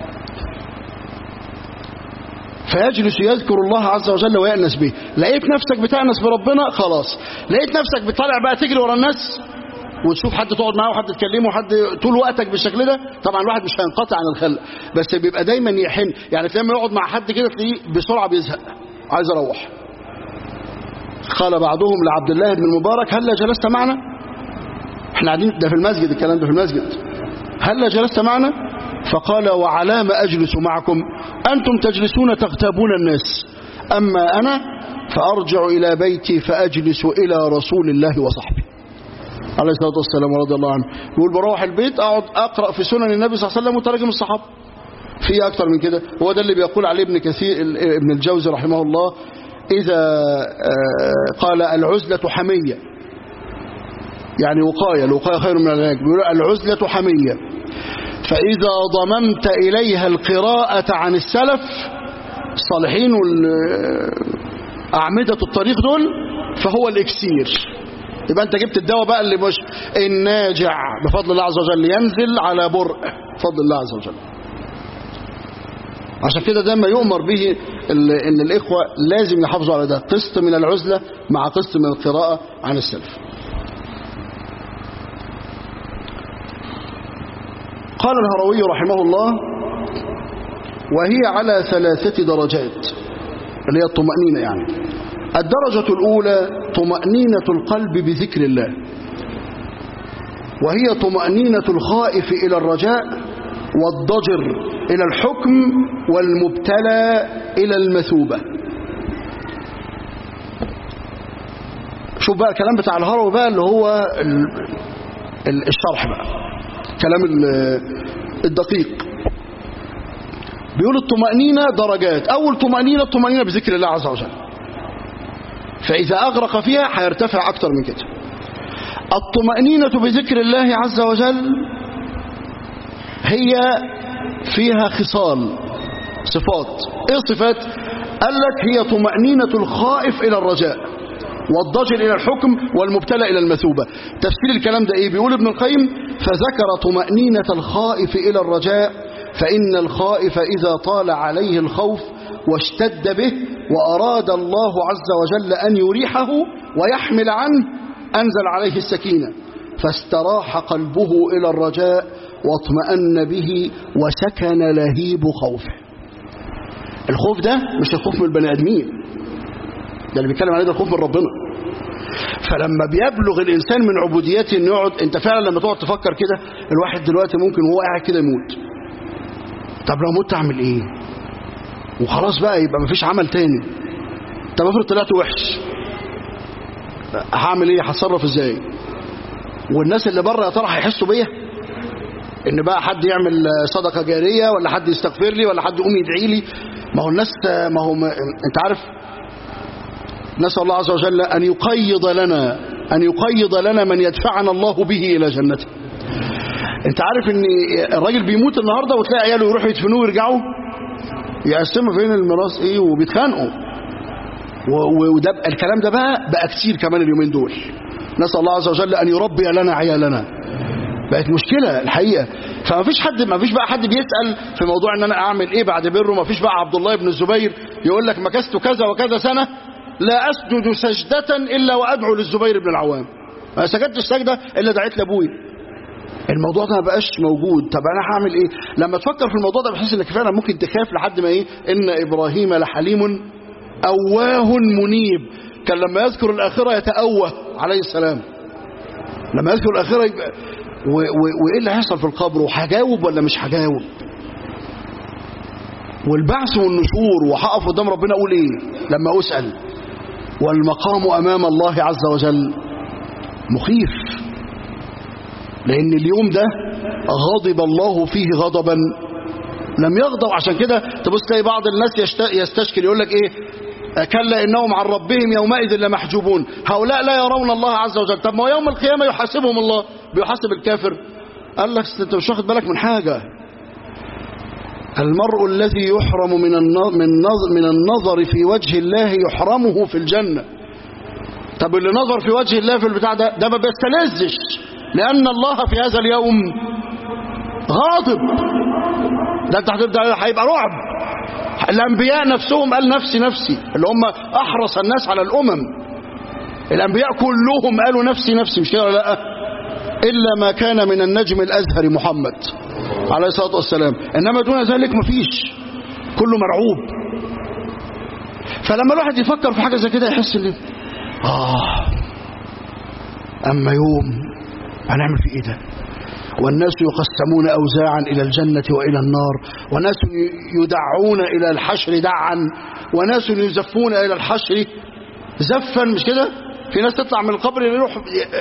فيجلس يذكر الله عز وجل ويأنس به لقيت نفسك بتأنس بربنا خلاص لقيت نفسك بتطلع بقى تجري ورا الناس وتشوف حد تقعد معاه وحد تكلمه وحد طول وقتك بالشكل ده طبعا الواحد مش هينقطع عن الخلق بس بيبقى دايما يحن يعني لما يقعد مع حد كده تلاقيه بسرعه بيزهق عايز اروح قال بعضهم لعبد الله بن المبارك هل جلست معنا احنا قاعدين ده في المسجد الكلام ده في المسجد هل جلست معنا فقال وعلى ما أجلس معكم أنتم تجلسون تغتابون الناس أما أنا فأرجع إلى بيتي فأجلس إلى رسول الله وصحبه عليه الصلاة والسلام ورضي الله عنه يقول بروح البيت أقعد أقرأ في سنن النبي صلى الله عليه وسلم وترجم الصحابة في أكتر من كده هو ده اللي بيقول عليه ابن كثير ابن الجوزي رحمه الله إذا قال العزلة حمية يعني وقاية الوقاية خير من العلاج بيقول العزلة حمية فإذا ضممت إليها القراءة عن السلف الصالحين والأعمدة الطريق دول فهو الإكسير يبقى أنت جبت الدواء بقى اللي مش الناجع بفضل الله عز وجل ينزل على برء بفضل الله عز وجل عشان كده ده ما يؤمر به ان الإخوة لازم يحافظوا على ده قسط من العزلة مع قسط من القراءة عن السلف قال الهروي رحمه الله وهي على ثلاثة درجات اللي هي الطمأنينة يعني الدرجة الأولى طمأنينة القلب بذكر الله وهي طمأنينة الخائف إلى الرجاء والضجر إلى الحكم والمبتلى إلى المثوبة شوف بقى الكلام بتاع الهروي بقى اللي هو الشرح بقى كلام الدقيق بيقول الطمأنينة درجات أول طمأنينة الطمأنينة بذكر الله عز وجل فإذا أغرق فيها هيرتفع أكتر من كده الطمأنينة بذكر الله عز وجل هي فيها خصال صفات ايه الصفات قال لك هي طمأنينة الخائف إلى الرجاء والضجر إلى الحكم والمبتلى إلى المثوبة تفسير الكلام ده إيه بيقول ابن القيم فذكر طمأنينة الخائف إلى الرجاء فإن الخائف إذا طال عليه الخوف واشتد به وأراد الله عز وجل أن يريحه ويحمل عنه أنزل عليه السكينة فاستراح قلبه إلى الرجاء واطمأن به وسكن لهيب خوفه الخوف ده مش الخوف من البني آدمين ده اللي بيتكلم عليه ده الخوف من ربنا فلما بيبلغ الإنسان من عبوديته إنه يقعد أنت فعلا لما تقعد تفكر كده الواحد دلوقتي ممكن وهو قاعد كده يموت طب لو مت أعمل إيه وخلاص بقى يبقى مفيش عمل تاني طب افرض طلعت وحش هعمل ايه هتصرف ازاي والناس اللي بره يا ترى هيحسوا بيا ان بقى حد يعمل صدقه جاريه ولا حد يستغفر لي ولا حد يقوم يدعي لي ما هو الناس ما هو ما انت عارف نسال الله عز وجل ان يقيض لنا ان يقيض لنا من يدفعنا الله به الى جنته انت عارف ان الراجل بيموت النهارده وتلاقي عياله يروحوا يدفنوه ويرجعوا يقسموا فين الميراث ايه وبيتخانقوا وده الكلام ده بقى بقى كتير كمان اليومين دول نسال الله عز وجل ان يربي لنا عيالنا بقت مشكله الحقيقه فما فيش حد ما فيش بقى حد بيسال في موضوع ان انا اعمل ايه بعد بره ما فيش بقى عبد الله بن الزبير يقول لك مكثت كذا وكذا سنه لا اسجد سجده الا وادعو للزبير بن العوام ما سجدتش سجده الا دعيت لابويا الموضوع ده ما بقاش موجود طب انا هعمل ايه لما تفكر في الموضوع ده بحس انك فعلا ممكن تخاف لحد ما ايه ان ابراهيم لحليم اواه منيب كان لما يذكر الاخره يتأوه عليه السلام لما يذكر الاخره يبقى وايه اللي هيحصل في القبر وهجاوب ولا مش هجاوب والبعث والنشور وهقف قدام ربنا اقول ايه لما اسال والمقام امام الله عز وجل مخيف لأن اليوم ده غضب الله فيه غضبا لم يغضب عشان كده تبص تلاقي بعض الناس يستشكل يقول لك ايه كلا انهم عن ربهم يومئذ لمحجوبون هؤلاء لا يرون الله عز وجل طب ما يوم القيامه يحاسبهم الله بيحاسب الكافر قال لك انت مش واخد بالك من حاجه المرء الذي يحرم من النظر من النظر في وجه الله يحرمه في الجنه طب اللي نظر في وجه الله في البتاع ده ده ما بيستلذش لأن الله في هذا اليوم غاضب ده انت هتبدا هيبقى رعب الانبياء نفسهم قال نفسي نفسي اللي هم احرص الناس على الامم الانبياء كلهم قالوا نفسي نفسي مش كده لا الا ما كان من النجم الازهر محمد عليه الصلاه والسلام انما دون ذلك مفيش كله مرعوب فلما الواحد يفكر في حاجه زي كده يحس ان اه اما يوم هنعمل في ايه ده والناس يقسمون اوزاعا الى الجنه والى النار وناس يدعون الى الحشر دعا وناس يزفون الى الحشر زفا مش كده في ناس تطلع من القبر يروح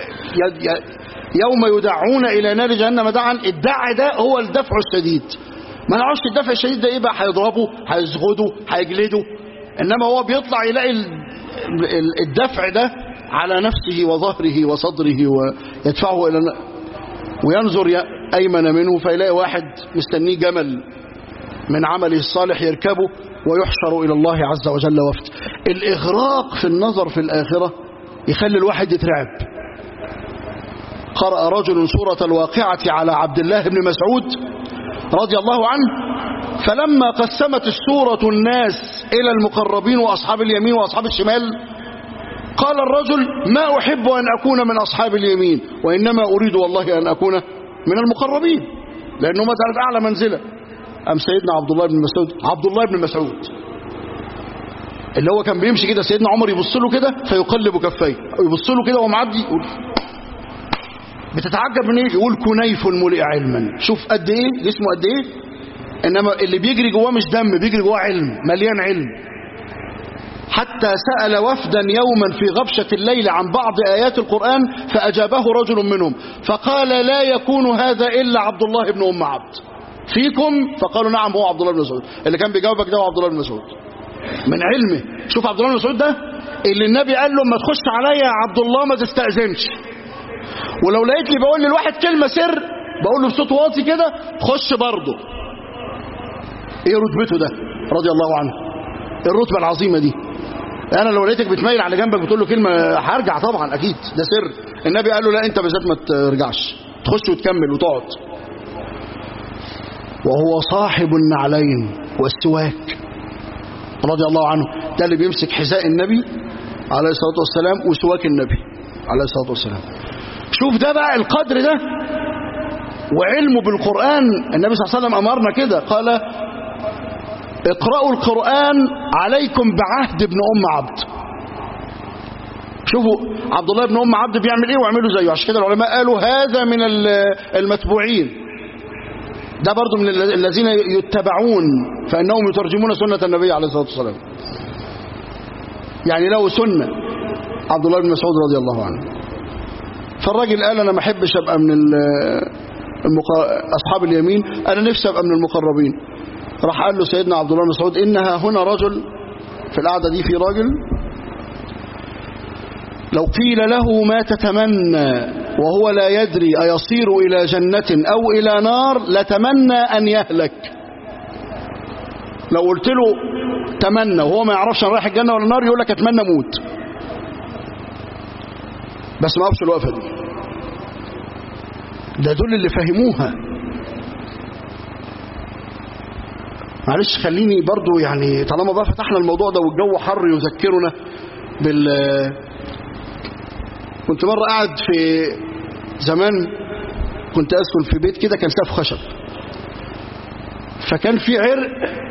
يوم يدعون الى نار جهنم دعا الدع ده هو الدفع الشديد ما نعرفش الدفع الشديد ده ايه بقى هيضربه هيزغده هيجلده انما هو بيطلع يلاقي الدفع ده على نفسه وظهره وصدره ويدفعه إلى وينظر أيمن منه فيلاقي واحد مستنيه جمل من عمله الصالح يركبه ويحشر إلى الله عز وجل وفد الإغراق في النظر في الآخرة يخلي الواحد يترعب قرأ رجل سورة الواقعة على عبد الله بن مسعود رضي الله عنه فلما قسمت السورة الناس إلى المقربين وأصحاب اليمين وأصحاب الشمال قال الرجل ما أحب أن أكون من أصحاب اليمين وإنما أريد والله أن أكون من المقربين لأنه مثلا أعلى منزلة أم سيدنا عبد الله بن مسعود عبد الله بن مسعود اللي هو كان بيمشي كده سيدنا عمر يبص له كده فيقلب كفيه يبص له كده ومعدي يقول بتتعجب من ايه يقول كنيف ملئ علما شوف قد ايه جسمه قد ايه انما اللي بيجري جواه مش دم بيجري جواه علم مليان علم حتى سأل وفدا يوما في غبشة الليل عن بعض آيات القرآن فأجابه رجل منهم فقال لا يكون هذا إلا عبد الله بن أم عبد فيكم فقالوا نعم هو عبد الله بن مسعود اللي كان بيجاوبك ده هو عبد الله بن مسعود من علمه شوف عبد الله بن مسعود ده اللي النبي قال له ما تخش عليا يا عبد الله ما تستأذنش ولو لقيت لي بقول للواحد كلمة سر بقول له بصوت واطي كده خش برضه ايه رتبته ده رضي الله عنه الرتبة العظيمة دي انا لو لقيتك بتميل على جنبك بتقول له كلمة هرجع طبعا اكيد ده سر النبي قال له لا انت بالذات ما ترجعش تخش وتكمل وتقعد وهو صاحب النعلين والسواك رضي الله عنه ده اللي بيمسك حذاء النبي عليه الصلاة والسلام وسواك النبي عليه الصلاة والسلام شوف ده بقى القدر ده وعلمه بالقرآن النبي صلى الله عليه وسلم أمرنا كده قال اقرأوا القرآن عليكم بعهد ابن أم عبد شوفوا عبد الله بن أم عبد بيعمل ايه واعملوا زيه عشان كده العلماء قالوا هذا من المتبوعين ده برضو من الذين يتبعون فإنهم يترجمون سنة النبي عليه الصلاة والسلام يعني له سنة عبد الله بن مسعود رضي الله عنه فالراجل قال أنا ما احبش أبقى من المق... أصحاب اليمين أنا نفسي أبقى من المقربين راح قال له سيدنا عبد الله بن مسعود إنها هنا رجل في القعدة دي في راجل لو قيل له ما تتمنى وهو لا يدري أيصير إلى جنة أو إلى نار لتمنى أن يهلك لو قلت له تمنى وهو ما يعرفش أنا رايح الجنة ولا النار يقول لك أتمنى موت بس ما أبش الوقفة دي ده دول اللي فهموها معلش خليني برضو يعني طالما بقى فتحنا الموضوع ده والجو حر يذكرنا بال كنت مرة قاعد في زمان كنت أسكن في بيت كده كان سقف خشب فكان في عرق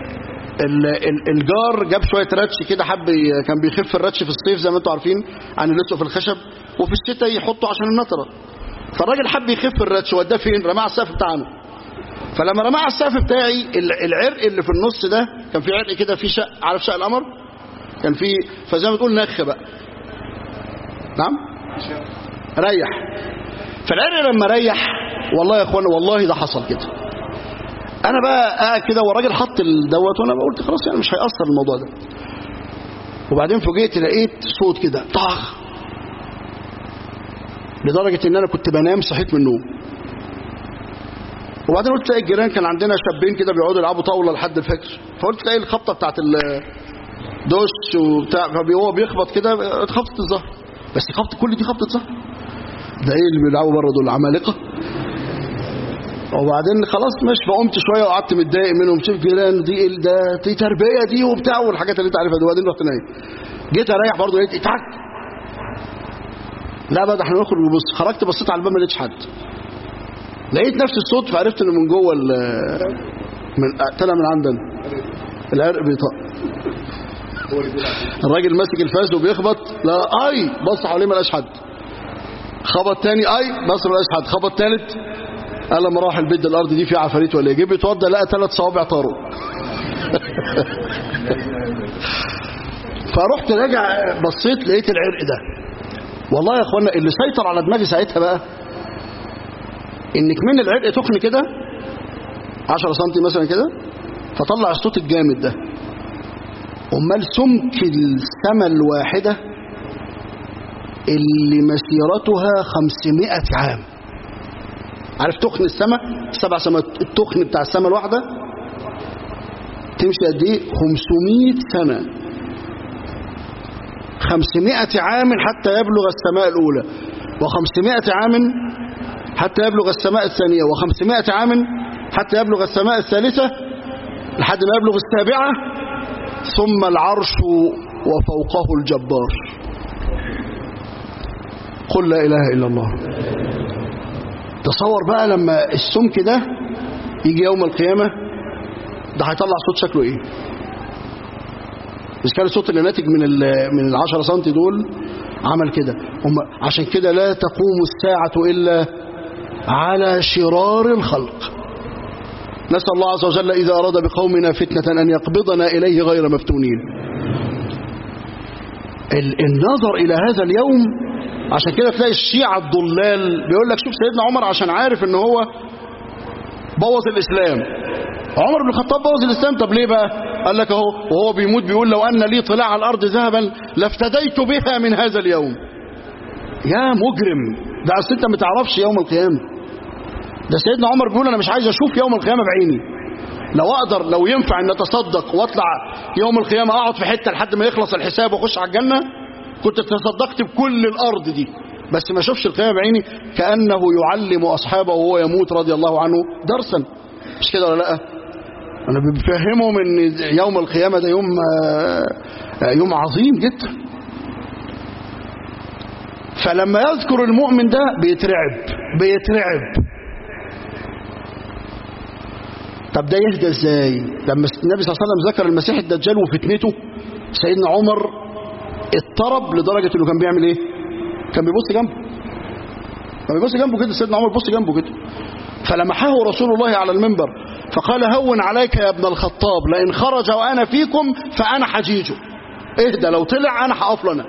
الجار جاب شوية رتش كده حب كان بيخف الرتش في الصيف زي ما انتم عارفين عن اللي في الخشب وفي الشتاء يحطه عشان النطرة فالراجل حب يخف الرتش وداه فين رماه على السقف بتاعنا فلما رماه على السقف بتاعي العرق اللي في النص ده كان في عرق كده في شق عارف شق القمر كان في فزي ما تقول نخ بقى نعم ريح فالعرق لما ريح والله يا اخوانا والله ده حصل كده انا بقى قاعد كده والراجل حط الدوت وانا قلت خلاص يعني مش هيأثر الموضوع ده وبعدين فوجئت لقيت صوت كده طخ لدرجة ان انا كنت بنام صحيت من النوم وبعدين قلت تلاقي الجيران كان عندنا شابين كده بيقعدوا يلعبوا طاولة لحد الفجر فقلت تلاقي الخبطة بتاعت الدش وبتاع فهو بيخبط كده خبطة الظهر بس خبط كل دي خبطة ظهر ده ايه اللي بيلعبوا بره دول عمالقة وبعدين خلاص ماشي فقمت شويه وقعدت متضايق منهم شوف جيران دي ده دي تربيه دي وبتاع والحاجات اللي انت عارفها دي وبعدين رحت نايم جيت اريح برضه لقيت اتعك لا بقى ده احنا نخرج نبص خرجت بصيت على الباب ما لقيتش حد لقيت نفس الصوت فعرفت انه من جوه من طلع من عندنا العرق بيطق الراجل ماسك الفاس وبيخبط لا اي بص حواليه ما لقاش حد خبط تاني اي بص ما لقاش حد خبط تالت قال لما راح البيت الارض دي فيها عفاريت ولا يجيب يتوضى لقى ثلاث صوابع طاروا فرحت راجع بصيت لقيت العرق ده والله يا اخوانا اللي سيطر على دماغي ساعتها بقى انك من العرق تخن كده 10 سم مثلا كده فطلع الصوت الجامد ده امال سمك السما الواحده اللي مسيرتها 500 عام عارف تخن السماء سبع سماء التخن بتاع السماء الواحدة تمشي قد ايه 500 سنة 500 عام حتى يبلغ السماء الأولى و500 عام حتى يبلغ السماء الثانية و500 عام حتى يبلغ السماء الثالثة لحد ما يبلغ السابعة ثم العرش وفوقه الجبار قل لا إله إلا الله تصور بقى لما السمك ده يجي يوم القيامة ده هيطلع صوت شكله ايه إذا كان الصوت اللي ناتج من ال من العشرة سنتي دول عمل كده هم عشان كده لا تقوم الساعة إلا على شرار الخلق نسأل الله عز وجل إذا أراد بقومنا فتنة أن يقبضنا إليه غير مفتونين النظر إلى هذا اليوم عشان كده تلاقي الشيعة الضلال بيقول لك شوف سيدنا عمر عشان عارف ان هو بوظ الإسلام عمر بن الخطاب بوظ الإسلام طب ليه بقى قال لك اهو وهو بيموت بيقول لو أن لي طلاع على الأرض ذهبا لافتديت بها من هذا اليوم يا مجرم ده أصل أنت ما تعرفش يوم القيامة ده سيدنا عمر بيقول أنا مش عايز أشوف يوم القيامة بعيني لو أقدر لو ينفع أن أتصدق وأطلع يوم القيامة أقعد في حتة لحد ما يخلص الحساب وأخش على الجنة كنت تصدقت بكل الأرض دي بس ما شوفش القيامة بعيني كأنه يعلم أصحابه وهو يموت رضي الله عنه درسا مش كده ولا لا انا بفهمهم ان يوم القيامه ده يوم يوم عظيم جدا فلما يذكر المؤمن ده بيترعب بيترعب طب ده يهدى ازاي لما النبي صلى الله عليه وسلم ذكر المسيح الدجال وفتنته سيدنا عمر اضطرب لدرجه انه كان بيعمل ايه كان بيبص جنبه كان بيبص جنبه كده سيدنا عمر بيبص جنبه كده فلمحه رسول الله على المنبر فقال هون عليك يا ابن الخطاب لئن خرج وانا فيكم فانا حجيجه اهدى لو طلع انا هقف لنا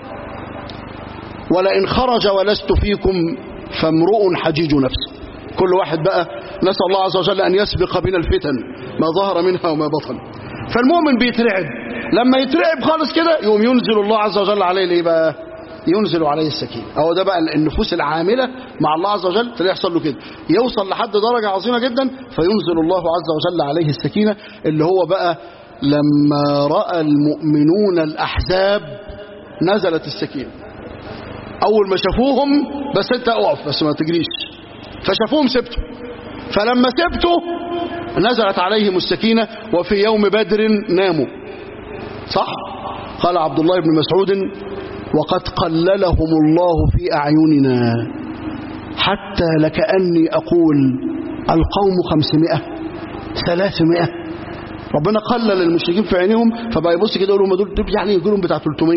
ولئن خرج ولست فيكم فامرؤ حجيج نفسه كل واحد بقى نسأل الله عز وجل أن يسبق بنا الفتن ما ظهر منها وما بطن فالمؤمن بيترعب لما يترعب خالص كده يقوم ينزل الله عز وجل عليه ليه بقى ينزل عليه السكينة هو ده بقى النفوس العاملة مع الله عز وجل تلاقي يحصل له كده يوصل لحد درجة عظيمة جدا فينزل الله عز وجل عليه السكينة اللي هو بقى لما رأى المؤمنون الأحزاب نزلت السكينة أول ما شافوهم بس أنت أقف بس ما تجريش فشافوهم سبته فلما سبته نزلت عليهم السكينة وفي يوم بدر ناموا صح قال عبد الله بن مسعود وقد قللهم الله في أعيننا حتى لكأني أقول القوم خمسمائة ثلاثمائة ربنا قلل المشركين في عينهم فبقى يبص كده يقول لهم دول يعني يجيلهم بتاع 300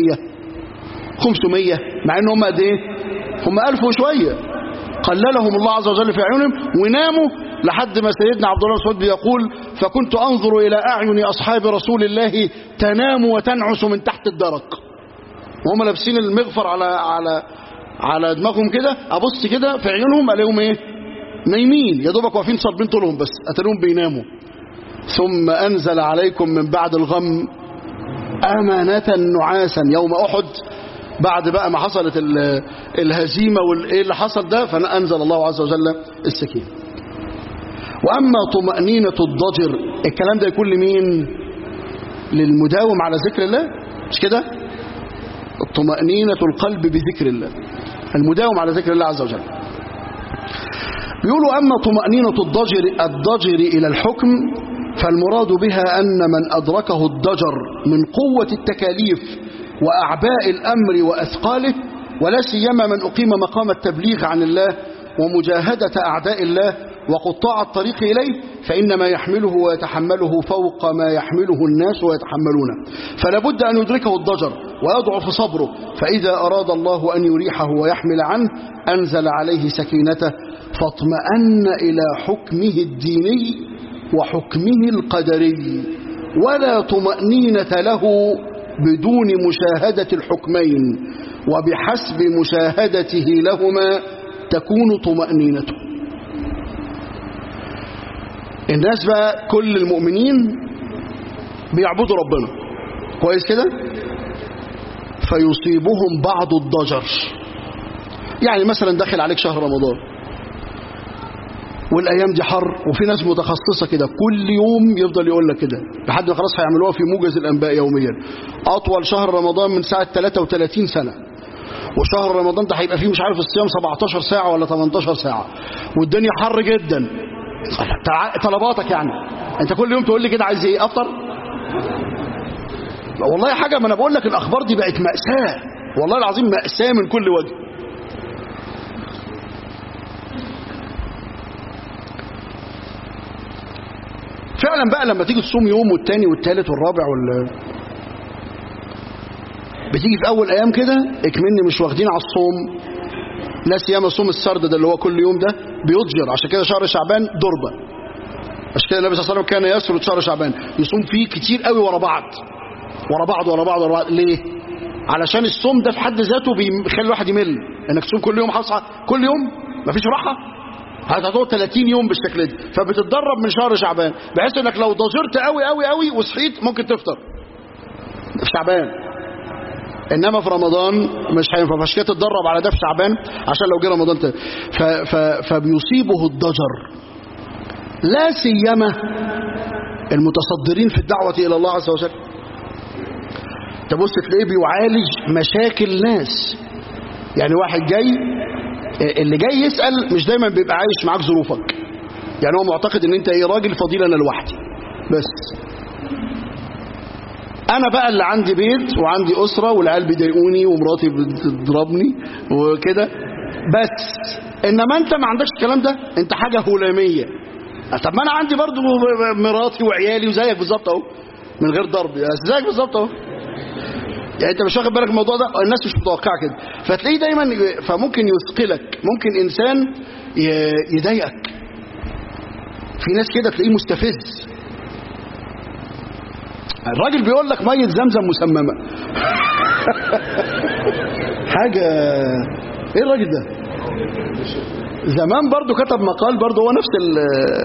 500 مع ان هم قد ايه هم 1000 وشويه قللهم الله عز وجل في أعينهم وناموا لحد ما سيدنا عبد الله مسعود بيقول فكنت أنظر إلى أعين أصحاب رسول الله تنام وتنعس من تحت الدرك وهم لابسين المغفر على على على دماغهم كده أبص كده في عيونهم ألاقيهم إيه نايمين يا دوبك واقفين صابين طولهم بس أتلاقيهم بيناموا ثم أنزل عليكم من بعد الغم أمانة نعاسا يوم أحد بعد بقى ما حصلت الهزيمة والإيه اللي حصل ده فأنزل الله عز وجل السكينة وأما طمأنينة الضجر الكلام ده يكون لمين للمداوم على ذكر الله مش كده طمأنينة القلب بذكر الله المداوم على ذكر الله عز وجل بيقولوا أما طمأنينة الضجر الضجر إلى الحكم فالمراد بها أن من أدركه الضجر من قوة التكاليف وأعباء الأمر وأثقاله ولا سيما من أقيم مقام التبليغ عن الله ومجاهدة أعداء الله وقطاع الطريق إليه فإنما يحمله ويتحمله فوق ما يحمله الناس ويتحملونه فلا بد أن يدركه الضجر ويضعف صبره فإذا أراد الله أن يريحه ويحمل عنه أنزل عليه سكينته فاطمأن إلى حكمه الديني وحكمه القدري ولا طمأنينة له بدون مشاهدة الحكمين وبحسب مشاهدته لهما تكون طمأنينته الناس بقى كل المؤمنين بيعبدوا ربنا كويس كده فيصيبهم بعض الضجر يعني مثلا داخل عليك شهر رمضان والايام دي حر وفي ناس متخصصه كده كل يوم يفضل يقول لك كده لحد ما خلاص هيعملوها في موجز الانباء يوميا اطول شهر رمضان من ساعه 33 سنه وشهر رمضان ده هيبقى فيه مش عارف الصيام 17 ساعه ولا 18 ساعه والدنيا حر جدا طلباتك يعني انت كل يوم تقول لي كده عايز ايه افطر والله حاجه ما انا بقول لك الاخبار دي بقت ماساه والله العظيم ماساه من كل وجه فعلا بقى لما تيجي تصوم يوم والتاني والتالت والرابع وال بتيجي في اول ايام كده اكمني مش واخدين على الصوم لا سيما صوم السرد ده اللي هو كل يوم ده بيضجر عشان كده شهر شعبان ضربه عشان كده النبي صلى الله عليه وسلم كان يسرد شهر شعبان يصوم فيه كتير قوي ورا بعض ورا بعض ورا بعض ورا بعض ليه علشان الصوم ده في حد ذاته بيخلي الواحد يمل انك تصوم كل يوم حصة كل يوم مفيش راحه هتقعد 30 يوم بالشكل ده فبتتدرب من شهر شعبان بحيث انك لو ضجرت قوي قوي قوي وصحيت ممكن تفطر في شعبان انما في رمضان مش هينفع فعشان كده تتدرب على ده في شعبان عشان لو جه رمضان ف... ف... فبيصيبه الضجر لا سيما المتصدرين في الدعوة إلى الله عز وجل تبص تلاقيه بيعالج مشاكل ناس يعني واحد جاي اللي جاي يسأل مش دايما بيبقى عايش معاك ظروفك يعني هو معتقد ان انت ايه راجل فضيل انا لوحدي بس انا بقى اللي عندي بيت وعندي اسره والعيال بيضايقوني ومراتي بتضربني وكده بس انما انت ما عندكش الكلام ده انت حاجه هلاميه طب ما انا عندي برضو مراتي وعيالي وزيك بالظبط اهو من غير ضرب زيك بالظبط اهو يعني انت مش واخد بالك من الموضوع ده الناس مش متوقعه كده فتلاقيه دايما فممكن يثقلك ممكن انسان يضايقك في ناس كده تلاقيه مستفز الراجل بيقول لك ميه زمزم مسممه حاجه ايه الراجل ده زمان برضو كتب مقال برضو هو نفس ال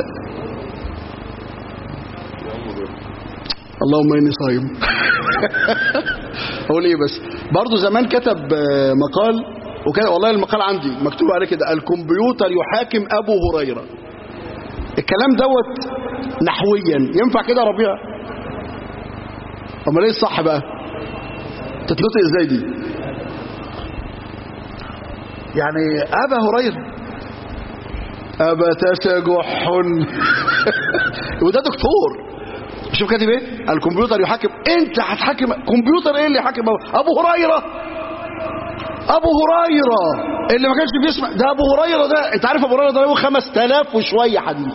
اللهم اني صايم اقول ايه بس برضو زمان كتب مقال وكان والله المقال عندي مكتوب عليه كده الكمبيوتر يحاكم ابو هريره الكلام دوت نحويا ينفع كده ربيع امال ايه الصح بقى تتنطق ازاي دي يعني ابا هريره ابا تسجح وده دكتور شوف كاتب ايه الكمبيوتر يحاكم انت هتحاكم كمبيوتر ايه اللي يحاكم ابو هريره ابو هريره اللي ما كانش بيسمع ده ابو هريره ده انت عارف ابو هريره ده له 5000 وشويه حديث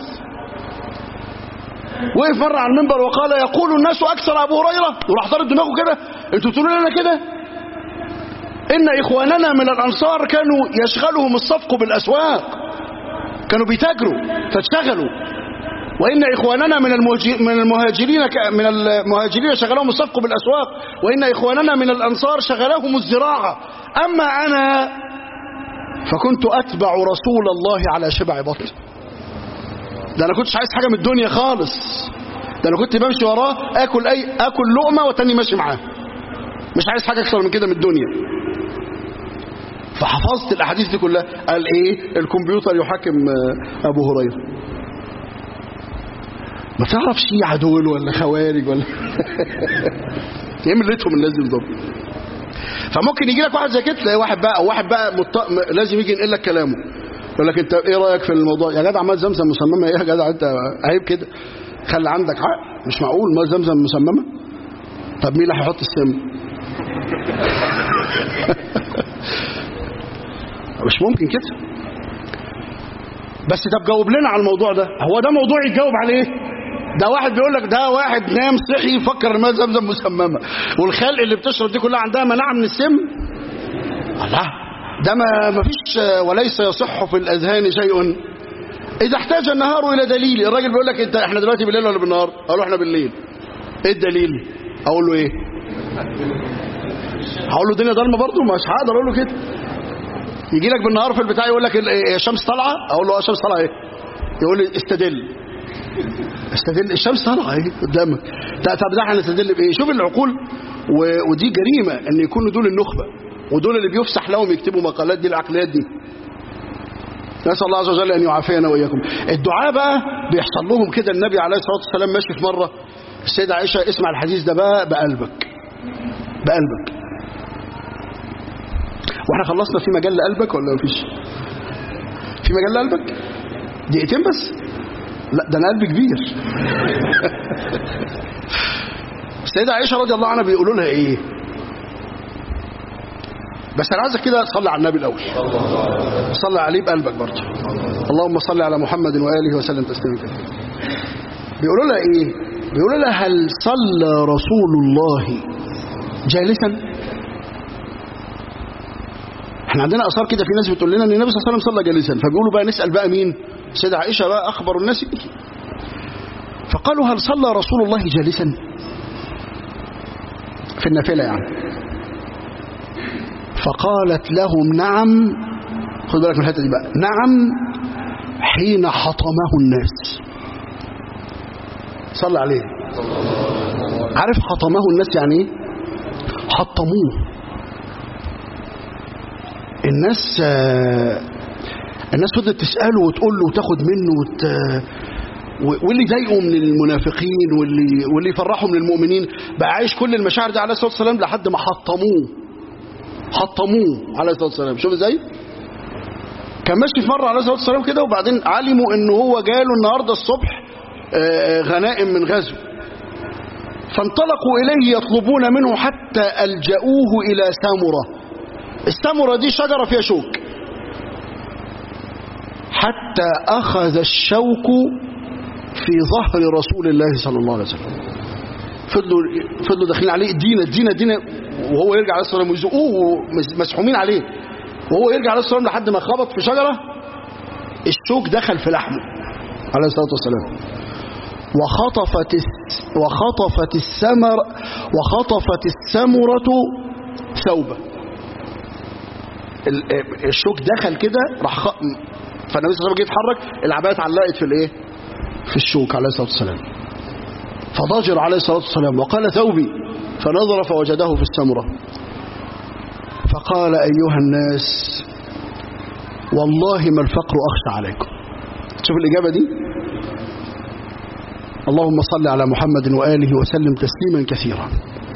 وقف مره على المنبر وقال يقول الناس اكثر ابو هريره وراح ضارب دماغه كده انتوا بتقولوا لنا كده ان اخواننا من الانصار كانوا يشغلهم الصفق بالاسواق كانوا بيتاجروا فاشتغلوا وإن إخواننا من من المهاجرين من المهاجرين شغلهم الصفق بالأسواق وإن إخواننا من الأنصار شغلهم الزراعة أما أنا فكنت أتبع رسول الله على شبع بطن ده أنا كنتش عايز حاجة من الدنيا خالص ده أنا كنت بمشي وراه آكل أي آكل لقمة وتاني ماشي معاه مش عايز حاجة أكثر من كده من الدنيا فحفظت الأحاديث دي كلها قال إيه الكمبيوتر يحاكم أبو هريرة ما تعرف شيعة دول ولا خوارج ولا ايه ملتهم الناس دي بالظبط فممكن يجي لك واحد زي كده تلاقي واحد بقى او واحد بقى مط... لازم يجي ينقل لك كلامه يقول لك انت ايه رايك في الموضوع يا جدع ما زمزم مسممه ايه يا جدع انت عيب كده خلي عندك عقل مش معقول ما زمزم مسممه طب مين اللي هيحط السم مش ممكن كده بس طب جاوب لنا على الموضوع ده هو ده موضوع يتجاوب عليه ده واحد بيقول لك ده واحد نام صحي يفكر الماء زمزم مسممه والخلق اللي بتشرب دي كلها عندها مناعه من السم الله ده ما ما فيش وليس يصح في الاذهان شيء اذا احتاج النهار الى دليل الراجل بيقول لك انت احنا دلوقتي بالليل ولا بالنهار اقول له احنا بالليل ايه الدليل اقول له ايه هقول له الدنيا ضلمه برضه مش هقدر اقول له كده يجي لك بالنهار في البتاع يقول لك الشمس طالعه اقول له اه الشمس طالعه ايه يقول لي استدل استدل الشمس طالعه اهي قدامك طب ده هنستدل بايه شوف العقول و... ودي جريمه ان يكونوا دول النخبه ودول اللي بيفسح لهم يكتبوا مقالات دي العقليات دي نسال الله عز وجل ان يعافينا واياكم الدعاء بقى بيحصل لهم كده النبي عليه الصلاه والسلام ماشي في مره السيده عائشه اسمع الحديث ده بقى بقلبك بقلبك واحنا خلصنا في مجال لقلبك ولا مفيش في مجال لقلبك دقيقتين بس لا ده انا قلبي كبير السيده عائشه رضي الله عنها بيقولوا لها ايه بس انا عايزك كده تصلي على النبي الاول صلي عليه بقلبك برضه اللهم صل على محمد واله وسلم تسليما كثيرا بيقولوا لها ايه بيقولوا لها هل صلى رسول الله جالسا احنا عندنا اثار كده في ناس بتقول لنا ان النبي صلى الله عليه وسلم صلى جالسا فبيقولوا بقى نسال بقى مين السيده عائشه بقى اخبر الناس به فقالوا هل صلى رسول الله جالسا في النافله يعني فقالت لهم نعم خد بالك من الحته دي بقى نعم حين حطمه الناس صلى عليه عارف حطمه الناس يعني ايه حطموه الناس الناس فضلت تسأله وتقول له وتاخد منه وت... واللي ضايقه من المنافقين واللي واللي يفرحه من المؤمنين بقى عايش كل المشاعر دي عليه الصلاه والسلام لحد ما حطموه حطموه عليه الصلاه والسلام شوف ازاي كان ماشي في مره عليه الصلاه والسلام كده وبعدين علموا ان هو جاله النهارده الصبح آه، غنائم من غزو فانطلقوا إليه يطلبون منه حتى ألجأوه إلى سامرة السامرة دي شجرة فيها شوك حتى أخذ الشوك في ظهر رسول الله صلى الله عليه وسلم فضلوا فضلوا داخلين عليه ادينا ادينا ادينا وهو يرجع عليه الصلاه والسلام ويزقوه مسحومين عليه وهو يرجع عليه الصلاه والسلام لحد ما خبط في شجره الشوك دخل في لحمه عليه الصلاه والسلام وخطفت الس- وخطفت السمر وخطفت السمرة ثوبه ال- الشوك دخل كده راح خ... فالنبي صلى الله عليه وسلم جه يتحرك العبايه اتعلقت في الايه؟ في الشوك عليه الصلاه والسلام فضجر عليه الصلاه والسلام وقال ثوبي فنظر فوجده في السمره فقال ايها الناس والله ما الفقر اخشى عليكم شوف الاجابه دي اللهم صل على محمد واله وسلم تسليما كثيرا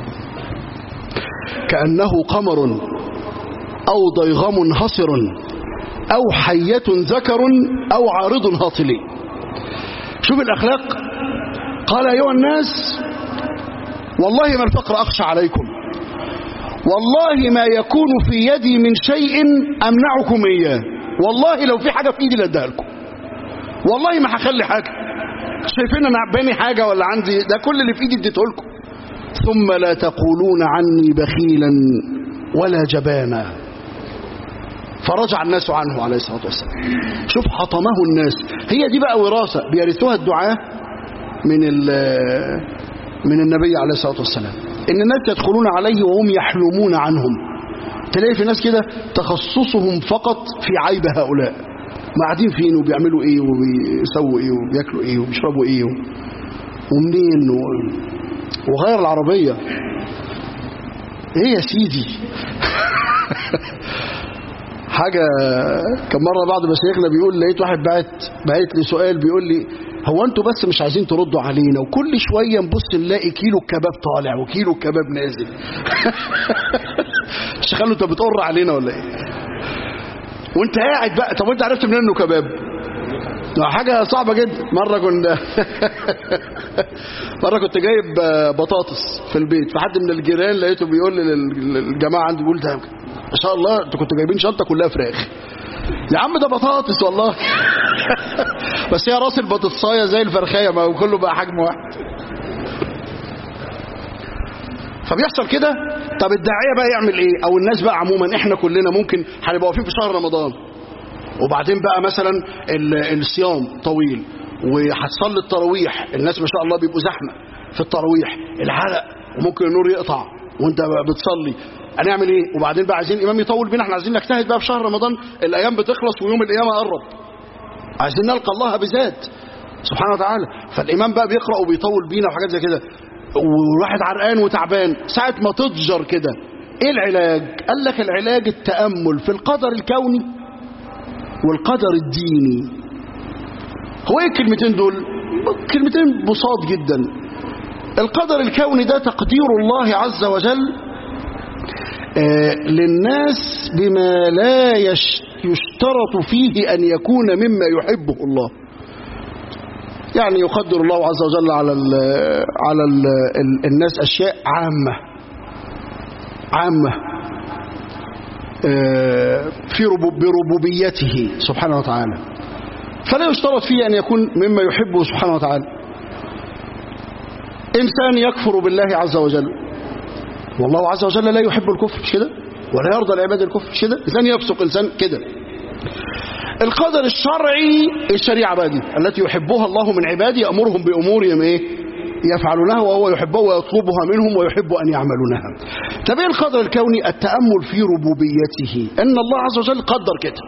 كانه قمر او ضيغم هصر او حيه ذكر او عارض هاطلي شوف الاخلاق قال ايها الناس والله ما الفقر اخشى عليكم والله ما يكون في يدي من شيء امنعكم اياه والله لو في حاجه في ايدي لاديها لكم والله ما هخلي حاجه شايفين انا باني حاجه ولا عندي ده كل اللي في ايدي اديته لكم ثم لا تقولون عني بخيلا ولا جبانا فرجع الناس عنه عليه الصلاه والسلام شوف حطمه الناس هي دي بقى وراثه بيرثوها الدعاه من ال- من النبي عليه الصلاه والسلام ان الناس يدخلون عليه وهم يحلمون عنهم تلاقي في ناس كده تخصصهم فقط في عيب هؤلاء ما قاعدين فين وبيعملوا ايه وبيسووا ايه وبياكلوا ايه وبيشربوا ايه ومنين و... وغير العربيه ايه يا سيدي حاجة كان مرة بعض مشايخنا بيقول لقيت واحد بعت بعت لي سؤال بيقول لي هو انتوا بس مش عايزين تردوا علينا وكل شوية نبص نلاقي كيلو الكباب طالع وكيلو الكباب نازل مش خلوا انت بتقر علينا ولا ايه وانت قاعد بقى طب انت عرفت منين انه كباب ده حاجة صعبة جدا مرة كنت مرة كنت جايب بطاطس في البيت فحد من الجيران لقيته بيقول لي لل- للجماعة عندي بيقول ده ما شاء الله انتوا كنتوا جايبين شنطة كلها فراخ يا عم ده بطاطس والله بس هي راس البطاطسايه زي الفرخايه ما هو كله بقى حجم واحد فبيحصل كده طب الداعيه بقى يعمل ايه او الناس بقى عموما احنا كلنا ممكن هنبقى واقفين في شهر رمضان وبعدين بقى مثلا ال- الصيام طويل وهتصلي التراويح الناس ما شاء الله بيبقوا زحمه في التراويح العرق وممكن النور يقطع وانت بقى بتصلي هنعمل ايه وبعدين بقى عايزين الامام يطول بينا احنا عايزين نجتهد بقى في شهر رمضان الايام بتخلص ويوم القيامه قرب عايزين نلقى الله بذات سبحانه وتعالى فالامام بقى بيقرا وبيطول بينا وحاجات زي كده والواحد عرقان وتعبان ساعه ما تضجر كده ايه العلاج قال لك العلاج التامل في القدر الكوني والقدر الديني هو ايه الكلمتين دول كلمتين بساط جدا القدر الكوني ده تقدير الله عز وجل آه، للناس بما لا يش- يشترط فيه أن يكون مما يحبه الله يعني يقدر الله عز وجل على ال على ال ال الناس أشياء عامة عامة آه، في ربو- بربوبيته سبحانه وتعالى فلا يشترط فيه أن يكون مما يحبه سبحانه وتعالى إنسان يكفر بالله عز وجل والله عز وجل لا يحب الكفر مش كده ولا يرضى لعباد الكفر مش كده إنسان يفسق إنسان كده القدر الشرعي الشريعة بقى دي التي يحبها الله من عباده يأمرهم بأمورهم إيه يفعلونها وهو يحبها ويطلبها منهم ويحب أن يعملونها طب ايه القدر الكوني التأمل في ربوبيته أن الله عز وجل قدر كده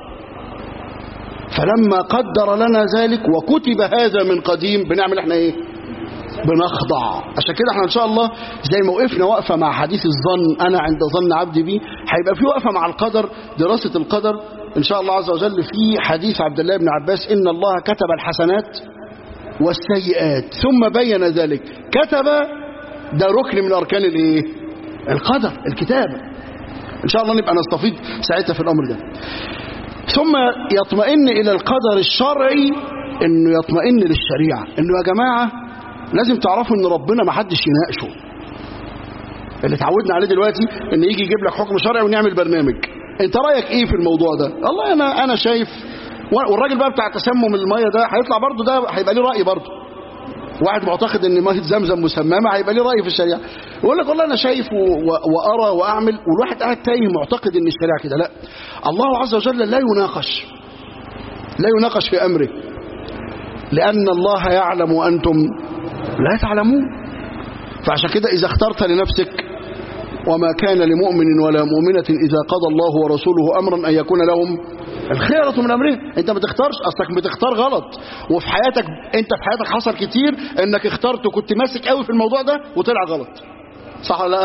فلما قدر لنا ذلك وكتب هذا من قديم بنعمل احنا ايه بنخضع عشان كده احنا ان شاء الله زي ما وقفنا وقفه مع حديث الظن انا عند ظن عبدي بي هيبقى في وقفه مع القدر دراسه القدر ان شاء الله عز وجل في حديث عبد الله بن عباس ان الله كتب الحسنات والسيئات ثم بين ذلك كتب ده ركن من اركان الايه القدر الكتابه ان شاء الله نبقى نستفيد ساعتها في الامر ده ثم يطمئن الى القدر الشرعي انه يطمئن للشريعة انه يا جماعة لازم تعرفوا ان ربنا ما حدش يناقشه اللي اتعودنا عليه دلوقتي ان يجي يجيب لك حكم شرعي ونعمل برنامج انت رايك ايه في الموضوع ده والله انا انا شايف والراجل بقى بتاع تسمم الميه ده هيطلع برضه ده هيبقى ليه راي برضه واحد معتقد ان ميه زمزم مسممه هيبقى ليه راي في الشريعه يقول لك والله انا شايف وارى واعمل والواحد قاعد تايه معتقد ان الشريعه كده لا الله عز وجل لا يناقش لا يناقش في امره لان الله يعلم وانتم لا تعلمون فعشان كده اذا اخترت لنفسك وما كان لمؤمن ولا مؤمنة إذا قضى الله ورسوله أمرا أن يكون لهم الخيرة من أمرهم أنت ما تختارش أصلك بتختار غلط وفي حياتك أنت في حياتك حصل كتير أنك اخترت وكنت ماسك قوي في الموضوع ده وطلع غلط صح ولا لا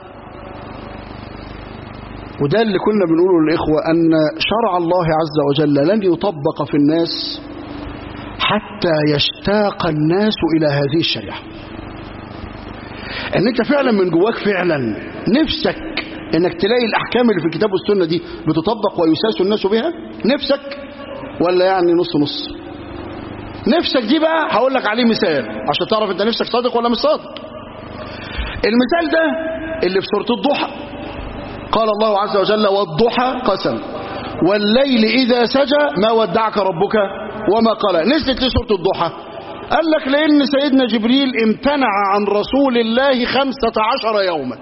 وده اللي كنا بنقوله للإخوة أن شرع الله عز وجل لن يطبق في الناس حتى يشتاق الناس إلى هذه الشريعة ان انت فعلا من جواك فعلا نفسك انك تلاقي الاحكام اللي في الكتاب والسنه دي بتطبق ويساس الناس بها نفسك ولا يعني نص نص نفسك دي بقى هقول لك عليه مثال عشان تعرف انت نفسك صادق ولا مش صادق المثال ده اللي في سوره الضحى قال الله عز وجل والضحى قسم والليل اذا سجى ما ودعك ربك وما قال نزلت لي سوره الضحى قال لك لأن سيدنا جبريل امتنع عن رسول الله خمسة عشر يوما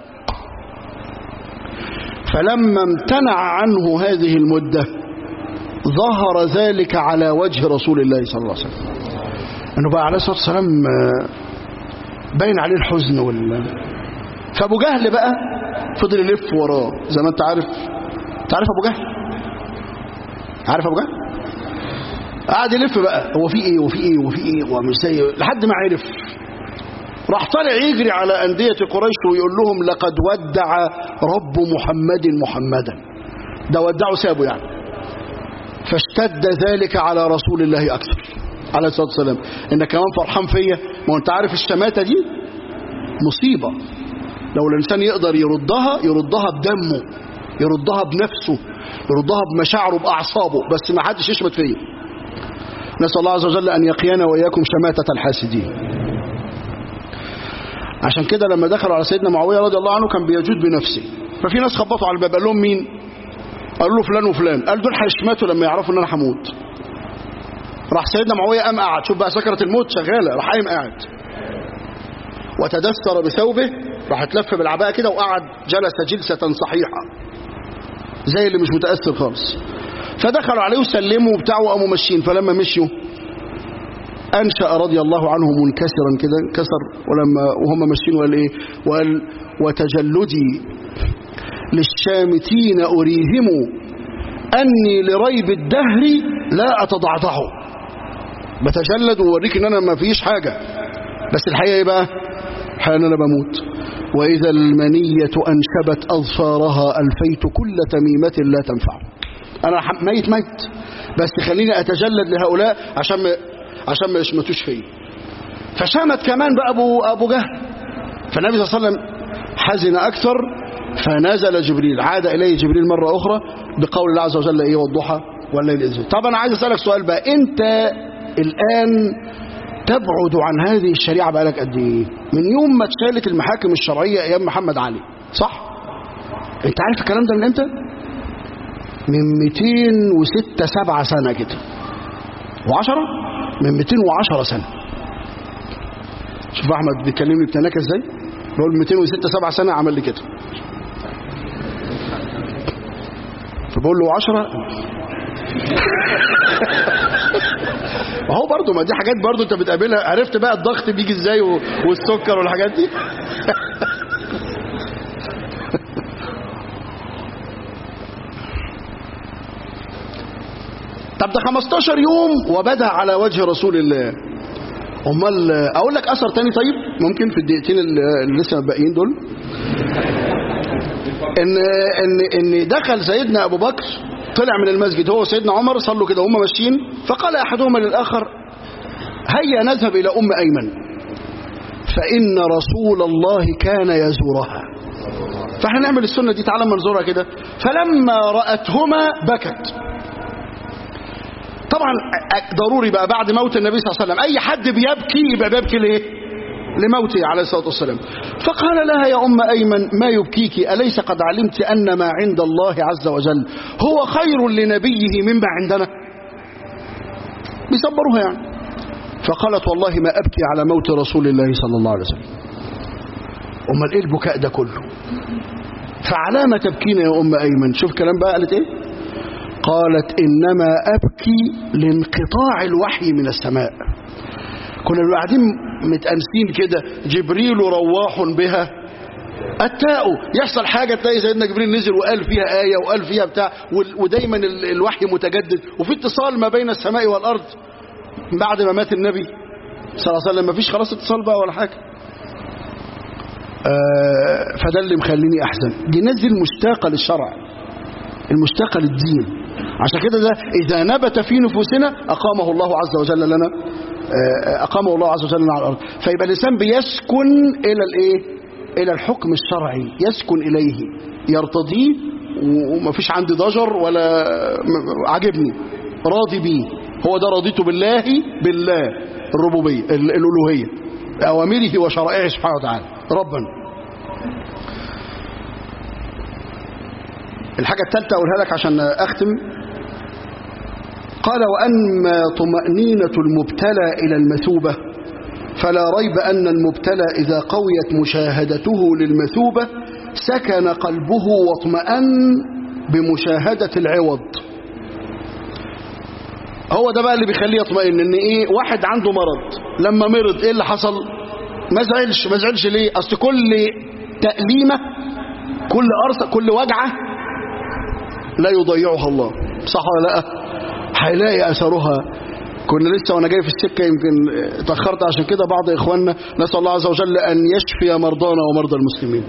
فلما امتنع عنه هذه المدة ظهر ذلك على وجه رسول الله صلى الله عليه وسلم أنه بقى عليه الصلاة والسلام باين عليه الحزن وال فأبو جهل بقى فضل يلف وراه زي ما انت عارف تعرف أبو جهل عارف أبو جهل قعد يلف بقى هو في ايه وفي ايه وفي ايه ومش زي لحد ما عرف راح طالع يجري على أندية قريش ويقول لهم لقد ودع رب محمد محمدا ده ودعه سابه يعني فاشتد ذلك على رسول الله أكثر عليه الصلاة والسلام إنك كمان فرحان فيا ما انت عارف الشماتة دي مصيبة لو الإنسان يقدر يردها يردها بدمه يردها بنفسه يردها بمشاعره بأعصابه بس ما حدش يشمت فيا نسأل الله عز وجل أن يقينا وإياكم شماتة الحاسدين عشان كده لما دخلوا على سيدنا معاوية رضي الله عنه كان بيجود بنفسه ففي ناس خبطوا على الباب قال لهم مين قالوا له فلان وفلان قال دول هيشمتوا لما يعرفوا ان انا هموت راح سيدنا معاوية قام قعد شوف بقى سكرة الموت شغالة راح قايم قاعد وتدثر بثوبه راح اتلف بالعباءة كده وقعد جلس جلسة صحيحة زي اللي مش متأثر خالص فدخلوا عليه وسلموا وبتاع وقاموا ماشيين فلما مشيوا أنشأ رضي الله عنه منكسرا كده انكسر ولما وهم ماشيين وقال إيه وقال وتجلدي للشامتين أريهم أني لريب الدهر لا أتضعضع بتجلد ووريك إن أنا ما فيش حاجة بس الحقيقة إيه بقى الحقيقة إن أنا بموت وإذا المنية أنشبت أظفارها ألفيت كل تميمة لا تنفع أنا ميت ميت بس خليني أتجلد لهؤلاء عشان ما عشان ما يشمتوش فيا فشمت كمان بقى أبو, أبو جهل فالنبي صلى الله عليه وسلم حزن أكثر فنزل جبريل عاد إليه جبريل مرة أخرى بقول الله عز وجل إيه والضحى والليل إذ طب أنا عايز أسألك سؤال بقى أنت الآن تبعد عن هذه الشريعة بقالك قد إيه من يوم ما اتشالت المحاكم الشرعية أيام محمد علي صح أنت عارف الكلام ده من إمتى من 206 7 سنة كده و10 من 210 سنة شوف أحمد بيكلمني بتناكة إزاي بقول 206 7 سنة عمل لي كده فبقول له 10 اهو برضه ما دي حاجات برضه انت بتقابلها عرفت بقى الضغط بيجي ازاي والسكر والحاجات دي طب ده 15 يوم وبدا على وجه رسول الله امال اقول لك اثر تاني طيب ممكن في الدقيقتين اللي لسه باقيين دول ان ان ان دخل سيدنا ابو بكر طلع من المسجد هو وسيدنا عمر صلوا كده وهم ماشيين فقال احدهما للاخر هيا نذهب الى ام ايمن فان رسول الله كان يزورها فاحنا نعمل السنه دي تعالى منظورها كده فلما راتهما بكت طبعا ضروري بقى بعد موت النبي صلى الله عليه وسلم اي حد بيبكي يبقى بيبكي ليه لموته عليه الصلاة والسلام فقال لها يا أم أيمن ما يبكيك أليس قد علمت أن ما عند الله عز وجل هو خير لنبيه مما عندنا بيصبروها يعني فقالت والله ما أبكي على موت رسول الله صلى الله عليه وسلم أمال إيه البكاء ده كله فعلى ما تبكين يا أم أيمن شوف كلام بقى قالت إيه قالت إنما أبكي لانقطاع الوحي من السماء كنا قاعدين متأنسين كده جبريل رواح بها التاء يحصل حاجة تلاقي سيدنا جبريل نزل وقال فيها آية وقال فيها بتاع ودايما الوحي متجدد وفي اتصال ما بين السماء والأرض بعد ما مات النبي صلى الله عليه وسلم ما فيش خلاص اتصال بقى ولا حاجة آه فده اللي مخليني أحزن دي نزل مشتاقة للشرع المشتاقة للدين عشان كده ده إذا نبت في نفوسنا أقامه الله عز وجل لنا أقامه الله عز وجل على الأرض فيبقى الإنسان بيسكن إلى الإيه إلى الحكم الشرعي يسكن إليه يرتضيه ومفيش عندي ضجر ولا عجبني راضي بيه هو ده رضيته بالله بالله الربوبية الألوهية أوامره وشرائعه سبحانه وتعالى ربا الحاجة الثالثة أقولها لك عشان أختم قال وأما طمأنينة المبتلى إلى المثوبة فلا ريب أن المبتلى إذا قويت مشاهدته للمثوبة سكن قلبه واطمأن بمشاهدة العوض هو ده بقى اللي بيخليه يطمئن ان ايه واحد عنده مرض لما مرض ايه اللي حصل ما زعلش ما زعلش ليه اصل كل تأليمة كل قرصة كل وجعة لا يضيعها الله صح ولا لا هيلاقي اثرها كنا لسه وانا جاي في السكه يمكن اتاخرت عشان كده بعض اخواننا نسال الله عز وجل ان يشفي مرضانا ومرضى المسلمين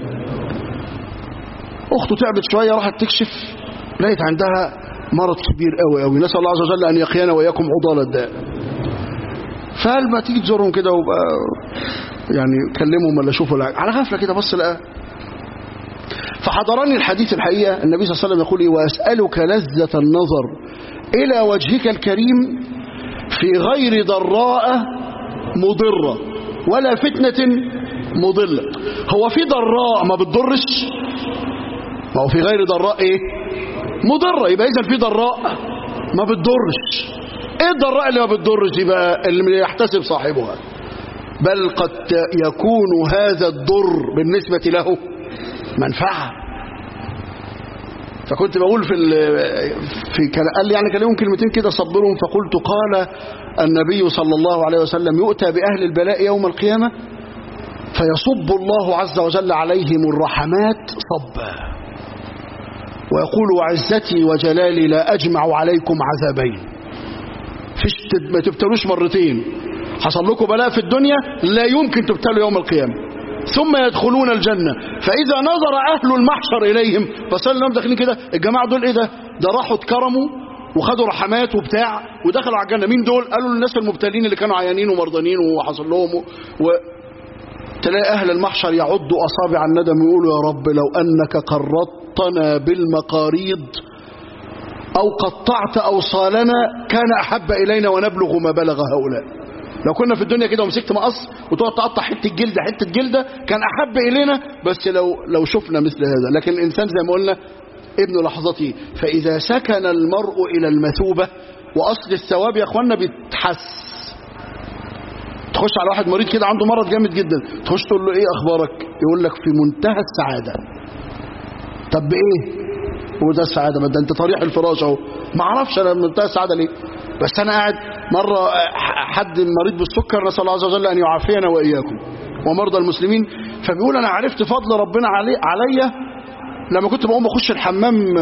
اخته تعبت شويه راحت تكشف لقيت عندها مرض كبير قوي قوي نسال الله عز وجل ان يقينا واياكم عضال الداء فقال ما تيجي تزورهم كده وبقى يعني كلمهم ولا شوفوا على غفله كده بص لقاه فحضرني الحديث الحقيقه النبي صلى الله عليه وسلم يقول واسالك لذه النظر الى وجهك الكريم في غير ضراء مضرة ولا فتنة مضلة هو في ضراء ما بتضرش ما هو في غير ضراء ايه مضرة يبقى اذا في ضراء ما بتضرش ايه الضراء اللي ما بتضرش يبقى اللي يحتسب صاحبها بل قد يكون هذا الضر بالنسبة له منفعة فكنت بقول في في قال لي يعني كلمهم كلمتين كده صبرهم فقلت قال النبي صلى الله عليه وسلم يؤتى بأهل البلاء يوم القيامة فيصب الله عز وجل عليهم الرحمات صبا ويقول وعزتي وجلالي لا أجمع عليكم عذابين فيش ما تبتلوش مرتين حصل لكم بلاء في الدنيا لا يمكن تبتلوا يوم القيامة ثم يدخلون الجنة فإذا نظر أهل المحشر إليهم فصل لهم داخلين كده الجماعة دول إيه ده ده راحوا اتكرموا وخدوا رحمات وبتاع ودخلوا على الجنة مين دول قالوا للناس المبتلين اللي كانوا عيانين ومرضانين وحصل لهم و... تلاقي أهل المحشر يعضوا أصابع الندم ويقولوا يا رب لو أنك قرضتنا بالمقاريض أو قطعت أوصالنا كان أحب إلينا ونبلغ ما بلغ هؤلاء لو كنا في الدنيا كده ومسكت مقص وتقعد تقطع حته جلده حته جلده كان احب الينا بس لو لو شفنا مثل هذا لكن الانسان زي ما قلنا ابن لحظته فاذا سكن المرء الى المثوبه واصل الثواب يا اخوانا بيتحس تخش على واحد مريض كده عنده مرض جامد جدا تخش تقول له ايه اخبارك يقول لك في منتهى السعاده طب بايه وده السعاده ما ده انت طريح الفراش اهو ما اعرفش انا منتهى السعاده ليه بس انا قاعد مره حد مريض بالسكر نسال الله عز وجل ان يعافينا واياكم ومرضى المسلمين فبيقول انا عرفت فضل ربنا علي عليا لما كنت بقوم اخش الحمام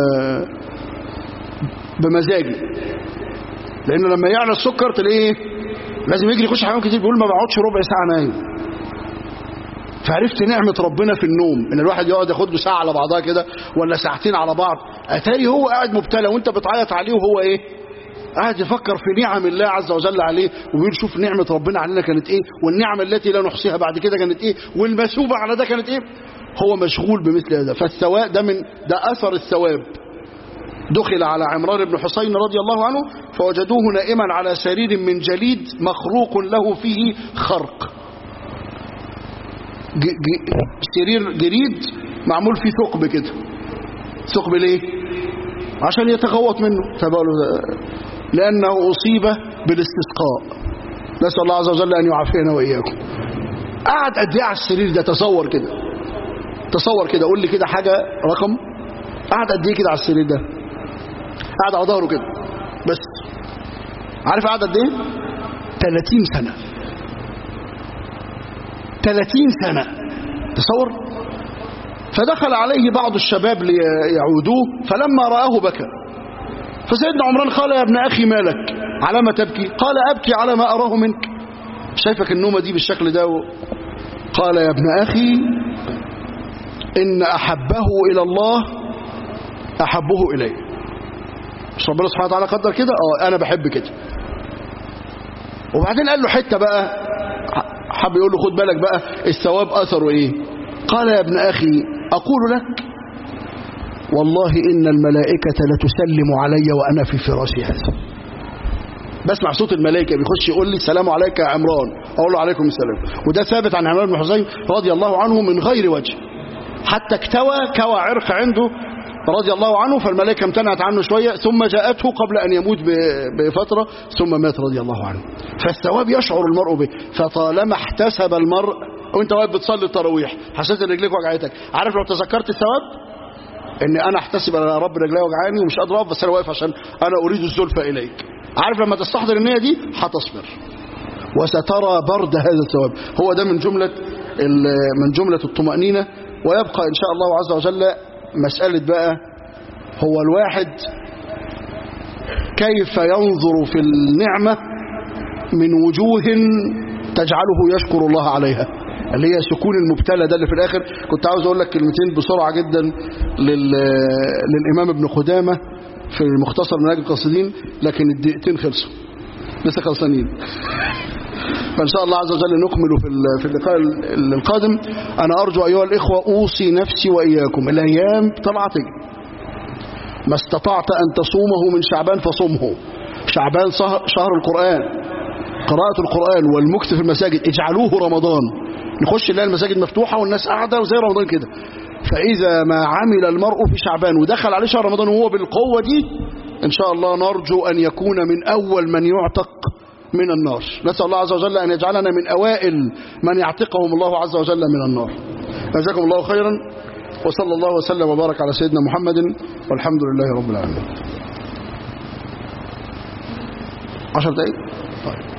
بمزاجي لانه لما يعلى السكر تلاقيه لازم يجري يخش حمام كتير بيقول ما بقعدش ربع ساعه نايم فعرفت نعمة ربنا في النوم ان الواحد يقعد ياخد له ساعة على بعضها كده ولا ساعتين على بعض اتاري هو قاعد مبتلى وانت بتعيط عليه وهو ايه قاعد يفكر في نعم الله عز وجل عليه وبيقول شوف نعمة ربنا علينا كانت ايه والنعم التي لا نحصيها بعد كده كانت ايه والمثوبة على ده كانت ايه هو مشغول بمثل هذا فالثواب ده من ده اثر الثواب دخل على عمران بن حسين رضي الله عنه فوجدوه نائما على سرير من جليد مخروق له فيه خرق ج ج سرير جريد معمول فيه ثقب كده ثقب ليه عشان يتغوط منه فبقولوا لأنه أصيب بالاستسقاء نسأل الله عز وجل أن يعافينا وإياكم قعد قد ايه على السرير ده تصور كده تصور كده قول لي كده حاجة رقم قعد قد ايه كده على السرير ده قعد على ظهره كده بس عارف قعد قد ايه 30 سنة 30 سنة تصور فدخل عليه بعض الشباب ليعودوه فلما رآه بكى فسيدنا عمران قال يا ابن أخي مالك على ما تبكي قال أبكي على ما أراه منك شايفك النومة دي بالشكل ده قال يا ابن أخي إن أحبه إلى الله أحبه إليه مش ربنا سبحانه وتعالى قدر كده اه أنا بحب كده وبعدين قال له حتة بقى حب يقول له خد بالك بقى الثواب أثره إيه قال يا ابن أخي أقول لك والله إن الملائكة لتسلم علي وأنا في فراشي هذا بسمع صوت الملائكة بيخش يقول لي السلام عليك يا عمران أقول له عليكم السلام وده ثابت عن عمران بن حسين رضي الله عنه من غير وجه حتى اكتوى كوى عرق عنده رضي الله عنه فالملائكة امتنعت عنه شوية ثم جاءته قبل أن يموت بفترة ثم مات رضي الله عنه فالثواب يشعر المرء به فطالما احتسب المرء وانت واقف بتصلي التراويح حسيت ان رجليك وجعتك عارف لو تذكرت الثواب ان انا احتسب انا يا رب رجلي وجعاني ومش قادر اقف بس انا واقف عشان انا اريد الزلفى اليك عارف لما تستحضر النية دي هتصبر وسترى برد هذا الثواب هو ده من جملة من جملة الطمأنينة ويبقى إن شاء الله عز وجل مسألة بقى هو الواحد كيف ينظر في النعمة من وجوه تجعله يشكر الله عليها اللي هي سكون المبتلى ده اللي في الآخر كنت عاوز أقول لك كلمتين بسرعة جدا لل... للإمام ابن قدامة في المختصر من أجل القاصدين لكن الدقيقتين خلصوا لسه خلصانين فإن شاء الله عز وجل نكمل في في اللقاء القادم أنا أرجو أيها الإخوة أوصي نفسي وإياكم الأيام طلعت ما استطعت أن تصومه من شعبان فصمه شعبان شهر القرآن قراءة القرآن والمكث في المساجد اجعلوه رمضان نخش نلاقي المساجد مفتوحة والناس قاعدة وزي رمضان كده فإذا ما عمل المرء في شعبان ودخل عليه شهر رمضان وهو بالقوة دي إن شاء الله نرجو أن يكون من أول من يعتق من النار نسأل الله عز وجل أن يجعلنا من أوائل من يعتقهم الله عز وجل من النار جزاكم الله خيرا وصلى الله وسلم وبارك على سيدنا محمد والحمد لله رب العالمين عشر دقائق طيب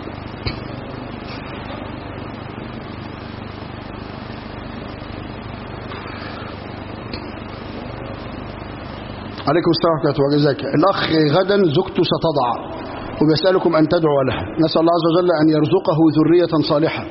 عليكم السلام ورحمة الله وجزاك الأخ غدا زوجته ستضع وبيسألكم أن تدعوا لها نسأل الله عز وجل أن يرزقه ذرية صالحة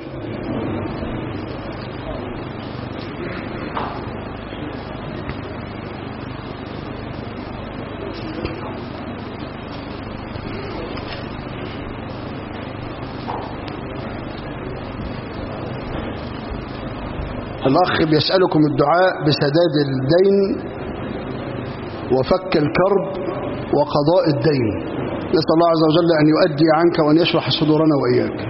الأخ بيسألكم الدعاء بسداد الدين وفك الكرب وقضاء الدين نسأل الله عز وجل أن يؤدي عنك وأن يشرح صدورنا وإياك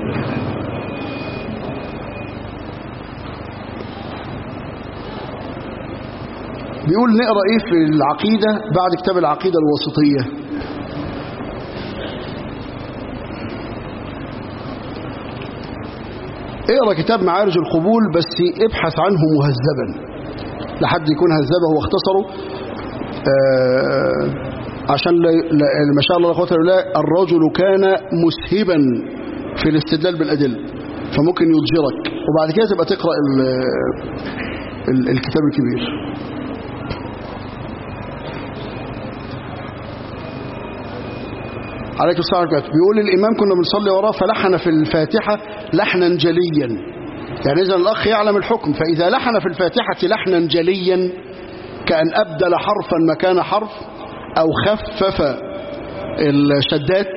بيقول نقرأ إيه في العقيدة بعد كتاب العقيدة الوسطية اقرأ كتاب معارج القبول بس ابحث عنه مهذبا لحد يكون هذبه واختصره آه عشان لا ما شاء الله لا قوه الا بالله الرجل كان مسهبا في الاستدلال بالادله فممكن يضجرك وبعد كده تبقى تقرا ال ال الكتاب الكبير عليكم السلام عليكم بيقول الامام كنا بنصلي وراه فلحن في الفاتحه لحنا جليا يعني اذا الاخ يعلم الحكم فاذا لحن في الفاتحه لحنا جليا كان ابدل حرفا مكان حرف أو خفف الشدات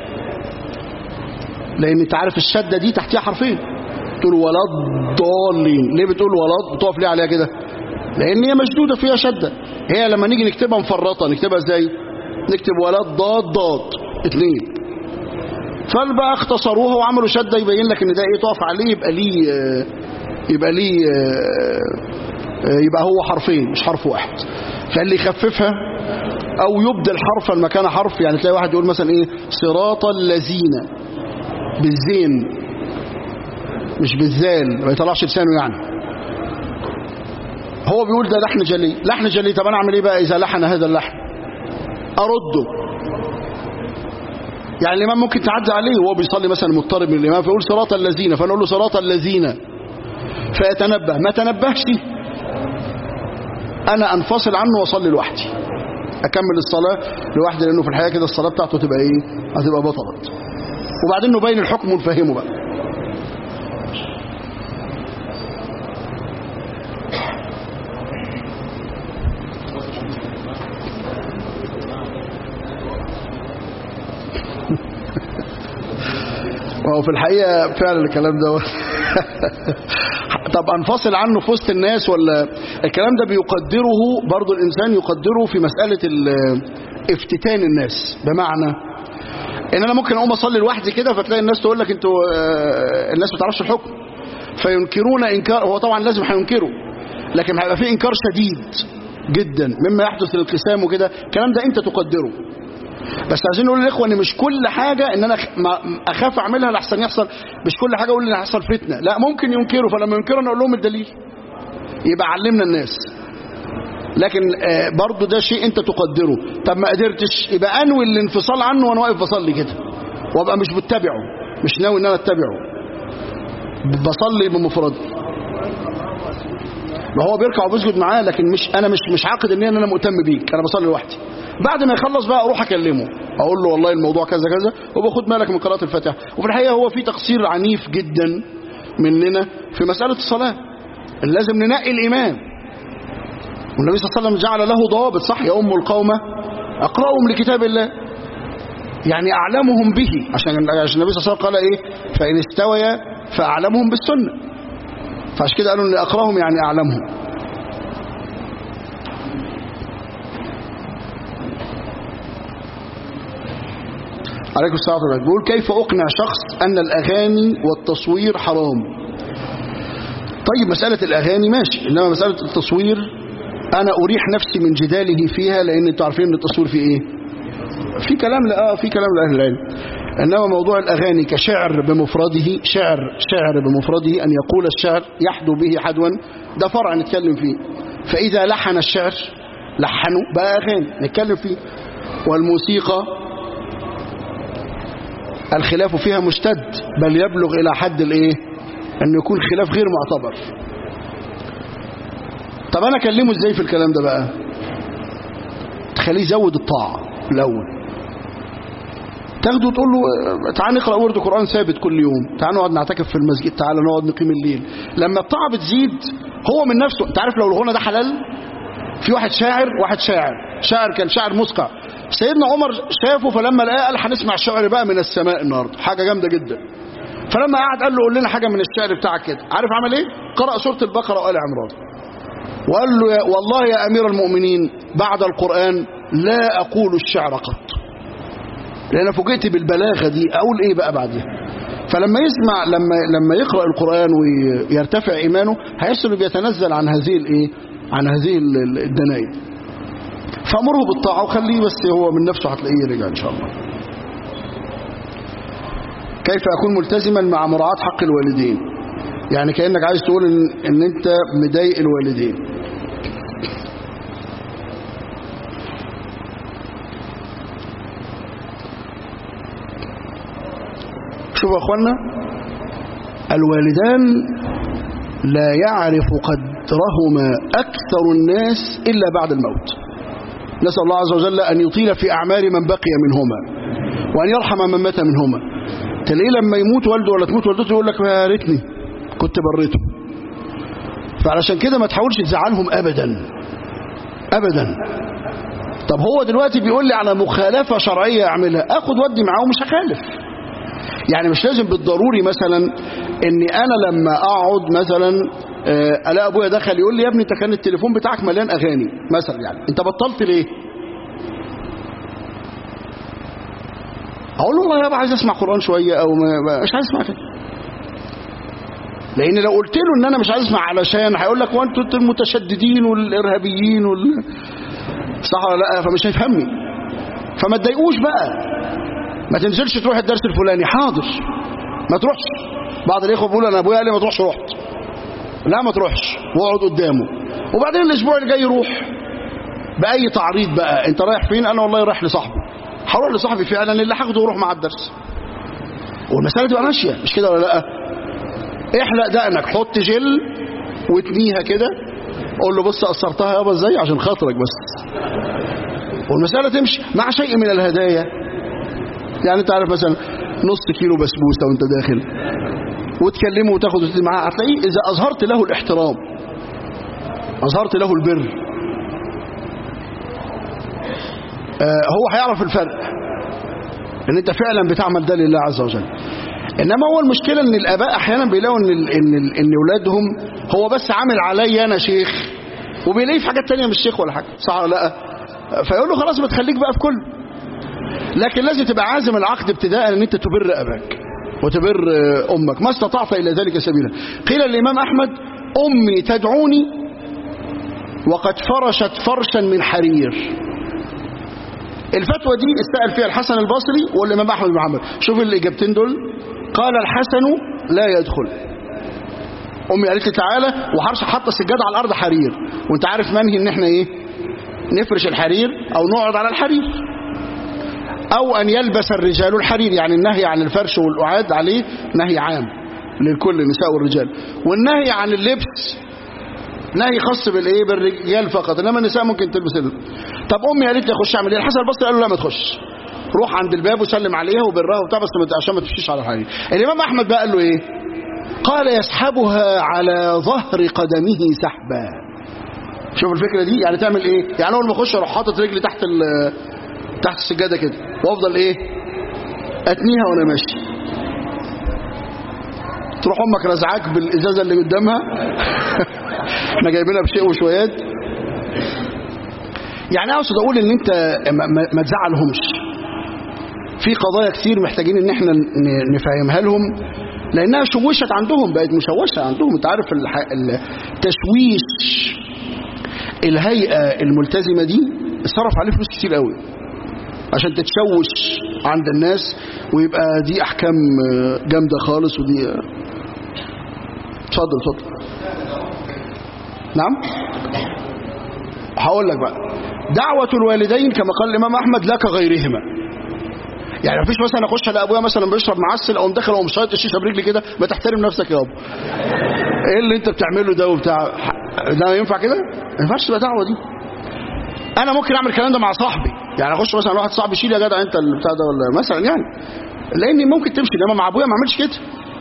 لأن أنت عارف الشدة دي تحتها حرفين تقول ولا الضالين ليه بتقول ولا بتقف ليه عليها كده لأن هي مشدودة فيها شدة هي لما نيجي نكتبها مفرطة نكتبها ازاي نكتب ولد ضاد ضاد اتنين فبقى اختصروها وعملوا شدة يبين لك ان ده ايه تقف عليه يبقى ليه آه، يبقى ليه آه، آه، يبقى هو حرفين مش حرف واحد فاللي يخففها او يبدل حرفا مكان حرف يعني تلاقي واحد يقول مثلا ايه صراط الذين بالزين مش بالزال ما يطلعش لسانه يعني هو بيقول ده لحن جلي لحن جلي طب انا اعمل ايه بقى اذا لحن هذا اللحن ارده يعني الامام ممكن تعدي عليه وهو بيصلي مثلا مضطرب من الامام فيقول صراط الذين فنقول له صراط الذين فيتنبه ما تنبهش انا انفصل عنه واصلي لوحدي اكمل الصلاه لوحدي لانه في الحقيقه كده الصلاه بتاعته تبقى ايه هتبقى بطلت وبعدين نبين الحكم ونفهمه بقى وهو في الحقيقة فعلا الكلام ده طب انفصل عنه في وسط الناس ولا الكلام ده بيقدره برضو الإنسان يقدره في مسألة ال- افتتان الناس بمعنى ان انا ممكن اقوم اصلي لوحدي كده فتلاقي الناس تقول لك انتوا آه، الناس ما تعرفش الحكم فينكرون انكار هو طبعا لازم هينكروا لكن هيبقى في انكار شديد جدا مما يحدث للانقسام وكده الكلام ده انت تقدره بس عايزين نقول للاخوه ان مش كل حاجه ان انا أخ- ما- اخاف اعملها لحسن يحصل مش كل حاجه اقول ان هيحصل فتنه لا ممكن ينكروا فلما ينكروا انا اقول لهم الدليل يبقى علمنا الناس لكن آه، برضو ده شيء انت تقدره طب ما قدرتش يبقى انوي الانفصال عنه وانا واقف بصلي كده وابقى مش بتبعه مش ناوي ان انا اتبعه بصلي بمفردي ما هو بيركع وبيسجد معاه لكن مش انا مش مش عاقد ان انا مهتم بيك انا بصلي لوحدي بعد ما يخلص بقى اروح اكلمه اقول له والله الموضوع كذا كذا وباخد بالك من قراءه الفاتحه وفي الحقيقه هو في تقصير عنيف جدا مننا في مساله الصلاه لازم ننقي الامام والنبي صلى الله عليه وسلم جعل له ضوابط صح يا ام القوم اقراهم لكتاب الله يعني اعلمهم به عشان عشان النبي صلى الله عليه وسلم قال ايه فان استويا فاعلمهم بالسنه فعشان كده قالوا ان اقراهم يعني اعلمهم عليكم السلام ورحمه الله بيقول كيف اقنع شخص ان الاغاني والتصوير حرام طيب مساله الاغاني ماشي انما مساله التصوير انا اريح نفسي من جداله فيها لان انتوا عارفين ان التصوير فيه ايه في كلام لا اه في كلام لاهل العلم انما موضوع الاغاني كشعر بمفرده شعر شعر بمفرده ان يقول الشعر يحدو به حدوا ده فرع نتكلم فيه فاذا لحن الشعر لحنوا بقى اغاني نتكلم فيه والموسيقى الخلاف فيها مشتد بل يبلغ الى حد الايه ان يكون خلاف غير معتبر طب انا اكلمه ازاي في الكلام ده بقى تخليه يزود الطاعه الاول تاخده وتقول له آه، تعال نقرا ورد قران ثابت كل يوم تعال نقعد نعتكف في المسجد تعال نقعد نقيم الليل لما الطاعه بتزيد هو من نفسه انت عارف لو الغنى ده حلال في واحد شاعر واحد شاعر شاعر كان شاعر مسقع سيدنا عمر شافه فلما لقاه قال هنسمع الشعر بقى من السماء النهارده حاجه جامده جدا فلما قعد قال له قول لنا حاجه من الشعر بتاعك كده عارف عمل ايه قرأ سوره البقره وآل عمران وقال له يا والله يا امير المؤمنين بعد القرآن لا اقول الشعر قط لان فوجئت بالبلاغه دي اقول ايه بقى بعدها فلما يسمع لما لما يقرا القران ويرتفع ايمانه هيحس انه بيتنزل عن هذه الايه عن هذه ال- ال- الدنايا فامره بالطاعه وخليه بس هو من نفسه هتلاقيه رجع ان شاء الله كيف اكون ملتزما مع مراعاه حق الوالدين يعني كانك عايز تقول ان, إن انت مضايق الوالدين شوفوا يا اخوانا الوالدان لا يعرف قدرهما اكثر الناس الا بعد الموت نسال الله عز وجل ان يطيل في اعمار من بقي منهما وان يرحم من مات منهما تلاقيه لما يموت والده ولا تموت والدته يقول لك يا ريتني كنت بريته فعلشان كده ما تحاولش تزعلهم ابدا ابدا طب هو دلوقتي بيقول لي على مخالفه شرعيه اعملها اخد ودي معاه ومش هخالف يعني مش لازم بالضروري مثلا اني انا لما اقعد مثلا آه، الاقي ابويا دخل يقول لي يا ابني انت كان التليفون بتاعك مليان اغاني مثلا يعني انت بطلت ليه اقول له والله يابا عايز اسمع قران شويه او ما مش عايز اسمع كده لان لو قلت له ان انا مش عايز اسمع علشان هيقول لك وانتوا انتوا المتشددين والارهابيين وال صح ولا لا فمش هيفهمني فما تضايقوش بقى ما تنزلش تروح الدرس الفلاني حاضر ما تروحش بعض الاخوه بيقولوا انا ابويا قال لي ما تروحش رحت لا ما تروحش واقعد قدامه وبعدين الاسبوع اللي جاي يروح باي تعريض بقى انت رايح فين انا والله رايح لصاحبي هروح لصاحبي فعلا اللي هاخده واروح مع الدرس والمساله تبقى ماشيه مش كده ولا لا احلق دقنك حط جل واتنيها كده قول له بص قصرتها يابا ازاي عشان خاطرك بس والمساله تمشي مع شيء من الهدايا يعني انت عارف مثلا نص كيلو بسبوسه وانت داخل وتكلمه وتاخد وتدي معاه هتلاقيه اذا اظهرت له الاحترام اظهرت له البر آه هو هيعرف الفرق ان انت فعلا بتعمل ده لله عز وجل انما هو المشكله ان الاباء احيانا بيلاقوا ان ال ان ال ان اولادهم هو بس عامل عليا انا شيخ وبيلاقيه في حاجات تانية مش شيخ ولا حاجه صح ولا لا فيقول له خلاص ما تخليك بقى في كله لكن لازم تبقى عازم العقد ابتداء ان انت تبر اباك وتبر امك ما استطعت الى ذلك سبيلا قيل للامام احمد امي تدعوني وقد فرشت فرشا من حرير الفتوى دي استقل فيها الحسن البصري والامام احمد بن حنبل شوف الاجابتين دول قال الحسن لا يدخل امي قالت لي تعالى وحرش حاطه سجاده على الارض حرير وانت عارف منهي ان احنا ايه نفرش الحرير او نقعد على الحرير او ان يلبس الرجال الحرير يعني النهي عن الفرش والقعاد عليه نهي عام للكل النساء والرجال والنهي عن اللبس نهي خاص بالايه بالرجال فقط انما النساء ممكن تلبس ال... طب امي قالت لي اخش اعمل ايه الحسن البصري قال له لا ما تخش روح عند الباب وسلم عليها وبرها وبتاع بس عشان ما تمشيش على الحرير الامام احمد بقى قال له ايه قال يسحبها على ظهر قدمه سحبا شوف الفكره دي يعني تعمل ايه يعني اول ما اخش اروح حاطط رجلي تحت تحت السجاده كده وافضل ايه اتنيها وانا ماشي تروح امك رزعاك بالازازه اللي قدامها احنا جايبينها بشيء وشويات يعني اقصد اقول ان انت ما, ما, ما تزعلهمش في قضايا كتير محتاجين ان احنا نفهمها لهم لانها شوشت عندهم بقت مشوشه عندهم انت عارف التشويش الهيئه الملتزمه دي صرف عليه فلوس كتير قوي عشان تتشوش عند الناس ويبقى دي احكام جامده خالص ودي اتفضل اتفضل نعم هقول لك بقى دعوة الوالدين كما قال الإمام أحمد لا كغيرهما يعني مفيش مثلا اخش على ابويا مثلا بيشرب معسل او داخل او شايط الشيشه برجلي كده ما تحترم نفسك يا ابو ايه اللي انت بتعمله ده وبتاع ده ينفع كده ما ينفعش تبقى دعوه دي انا ممكن اعمل الكلام ده مع صاحبي يعني اخش مثلا واحد صاحبي شيل يا جدع انت البتاع ده ولا مثلا يعني لاني ممكن تمشي انما مع ابويا ما اعملش كده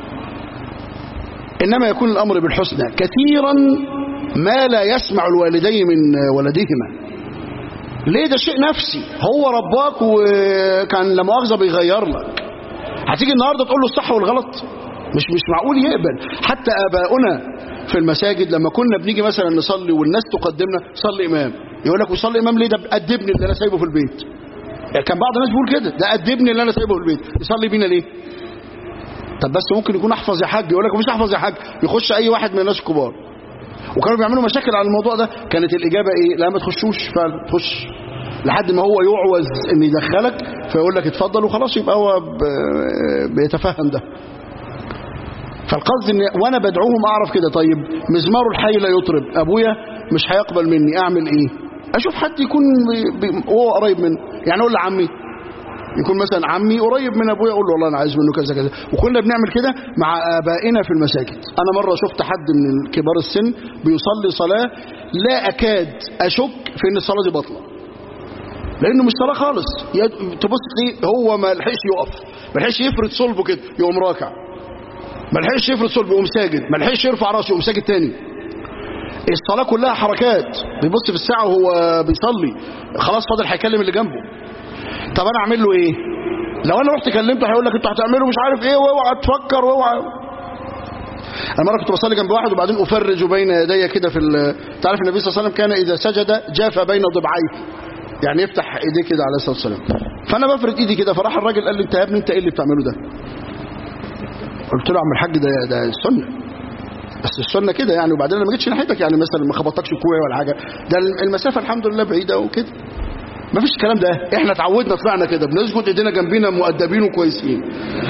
انما يكون الامر بالحسنى كثيرا ما لا يسمع الوالدين من ولدهما ليه ده شيء نفسي هو رباك وكان لا مؤاخذه بيغير لك هتيجي النهارده تقول له الصح والغلط مش مش معقول يقبل حتى اباؤنا في المساجد لما كنا بنيجي مثلا نصلي والناس تقدمنا صلي امام يقول لك وصلي امام ليه ده ادبني اللي انا سايبه في البيت يعني كان بعض الناس بيقول كده ده ادبني اللي انا سايبه في البيت يصلي بينا ليه طب بس ممكن يكون احفظ يا حاج يقول لك مش احفظ يا حاج يخش اي واحد من الناس الكبار وكانوا بيعملوا مشاكل على الموضوع ده كانت الاجابه ايه لا ما تخشوش فعلا تخش لحد ما هو يعوز ان يدخلك فيقول لك اتفضل وخلاص يبقى هو بيتفهم ده فالقصد ان وانا بدعوهم اعرف كده طيب مزمار الحي لا يطرب ابويا مش هيقبل مني اعمل ايه اشوف حد يكون هو قريب منه يعني اقول لعمي يكون مثلا عمي قريب من ابويا اقول له والله انا عايز منه كذا كذا وكنا بنعمل كده مع ابائنا في المساجد انا مره شفت حد من كبار السن بيصلي صلاه لا اكاد اشك في ان الصلاه دي باطله لانه مش صلاه خالص تبص تلاقيه هو ما لحقش يقف ما لحقش يفرد صلبه كده يقوم راكع ما لحقش يفرد صلبه يقوم ساجد ما لحقش يرفع راسه يقوم ساجد تاني الصلاه كلها حركات بيبص في الساعه وهو بيصلي خلاص فاضل هيكلم اللي جنبه طب انا اعمل له ايه لو انا رحت كلمته هيقول لك انتوا هتعملوا مش عارف ايه واوعى تفكر واوعى انا مره كنت بصلي جنب واحد وبعدين افرج بين يدي كده في تعرف النبي صلى الله عليه وسلم كان اذا سجد جاف بين ضبعيه يعني يفتح ايديه كده عليه الصلاه والسلام فانا بفرد ايدي كده فراح الراجل قال لي انت يا ابني انت ايه اللي بتعمله ده قلت له يا عم الحاج ده ده السنه بس السنه كده يعني وبعدين انا ما جيتش ناحيتك يعني مثلا ما خبطتكش كوعي ولا حاجه ده المسافه الحمد لله بعيده وكده ما فيش الكلام ده احنا اتعودنا طلعنا كده بنسجد ايدينا جنبينا مؤدبين وكويسين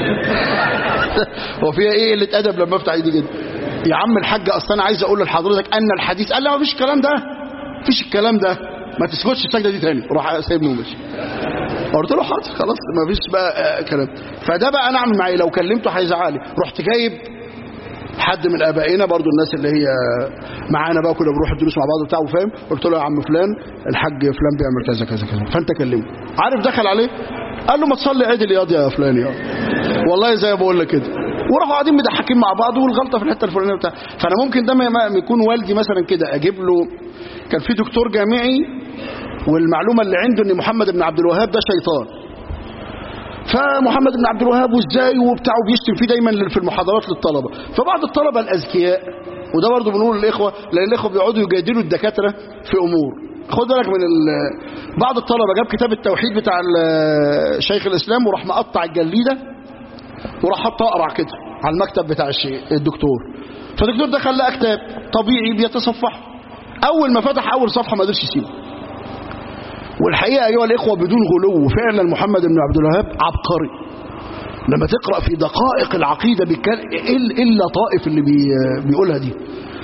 هو فيها ايه قله ادب لما افتح ايدي كده يا عم الحاج اصل انا عايز اقول لحضرتك ان الحديث قال لا ما فيش الكلام ده ما فيش الكلام ده ما تسجدش السجده دي تاني راح سايبني ومشي قلت له حاضر خلاص ما فيش بقى آه كلام فده بقى انا اعمل معايا لو كلمته هيزعلي رحت جايب حد من ابائنا برضو الناس اللي هي معانا بقى كنا بنروح الدروس مع بعض بتاع وفاهم قلت له يا عم فلان الحاج فلان بيعمل كذا كذا كذا فانت كلمه عارف دخل عليه قال له ما تصلي عدل ياض يا فلان يا والله زي ما بقول لك كده وراحوا قاعدين مضحكين مع بعض والغلطه في الحته الفلانيه بتاع فانا ممكن ده ما يكون والدي مثلا كده اجيب له كان في دكتور جامعي والمعلومه اللي عنده ان محمد بن عبد الوهاب ده شيطان فمحمد بن عبد الوهاب وازاي وبتاع وبيشتم فيه دايما في المحاضرات للطلبه فبعض الطلبه الاذكياء وده برضه بنقول للاخوه لان الاخوه بيقعدوا يجادلوا الدكاتره في امور خد بالك من بعض الطلبه جاب كتاب التوحيد بتاع شيخ الاسلام وراح مقطع الجليده وراح حطه اقرع كده على المكتب بتاع الدكتور فالدكتور دخل لقى كتاب طبيعي بيتصفح اول ما فتح اول صفحه ما قدرش يسيبه والحقيقة أيها الإخوة بدون غلو فعلا محمد بن عبد الوهاب عبقري لما تقرأ في دقائق العقيدة إلا طائف اللي بي بيقولها دي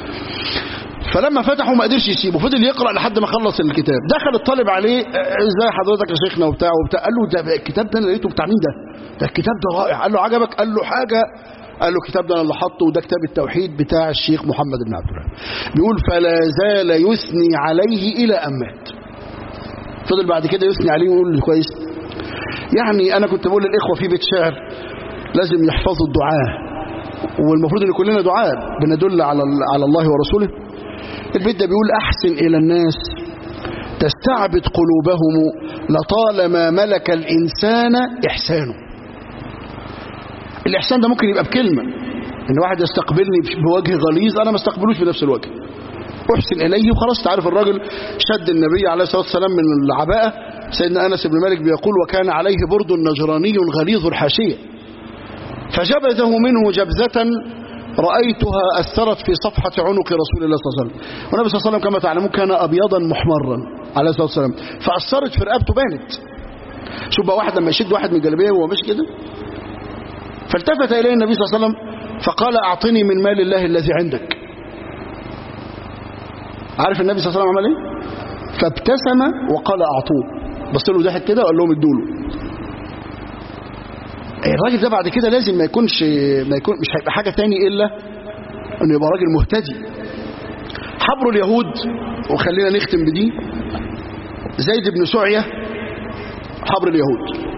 فلما فتحوا ما قدرش يسيبه فضل يقرأ لحد ما خلص الكتاب دخل الطالب عليه ازاي حضرتك يا شيخنا وبتاع وبتاع قال له ده الكتاب ده انا لقيته بتاع مين ده ده الكتاب ده رائع قال له عجبك قال له حاجة قال له الكتاب ده انا اللي حاطه وده كتاب التوحيد بتاع الشيخ محمد بن عبد الوهاب بيقول فلا زال يثني عليه الى ان مات فضل بعد كده يثني عليه ويقول كويس يعني انا كنت بقول للاخوه في بيت شعر لازم يحفظوا الدعاء والمفروض ان كلنا دعاء بندل على على الله ورسوله البيت ده بيقول احسن الى الناس تستعبد قلوبهم لطالما ملك الانسان احسانه الاحسان ده ممكن يبقى بكلمه ان واحد يستقبلني بوجه غليظ انا ما استقبلوش بنفس الوجه احسن اليه وخلاص تعرف الراجل شد النبي عليه الصلاه والسلام من العباءه سيدنا انس بن مالك بيقول وكان عليه برد نجراني غليظ الحاشيه فجبذه منه جبذه رايتها اثرت في صفحه عنق رسول الله صلى الله عليه وسلم والنبي صلى الله عليه وسلم كما تعلمون كان ابيضا محمرا عليه الصلاه والسلام فاثرت في رقبته بانت شوف بقى واحد لما يشد واحد من الجلابيه وهو ماشي كده فالتفت اليه النبي صلى الله عليه وسلم فقال اعطني من مال الله الذي عندك عارف النبي صلى الله عليه وسلم عمل ايه فابتسم وقال اعطوه بص له ضحك كده وقال لهم ادوا له الراجل ده بعد كده لازم ما يكونش ما يكون مش هيبقى حاجه تاني الا انه يبقى راجل مهتدي حبر اليهود وخلينا نختم بدي زيد بن سعيه حبر اليهود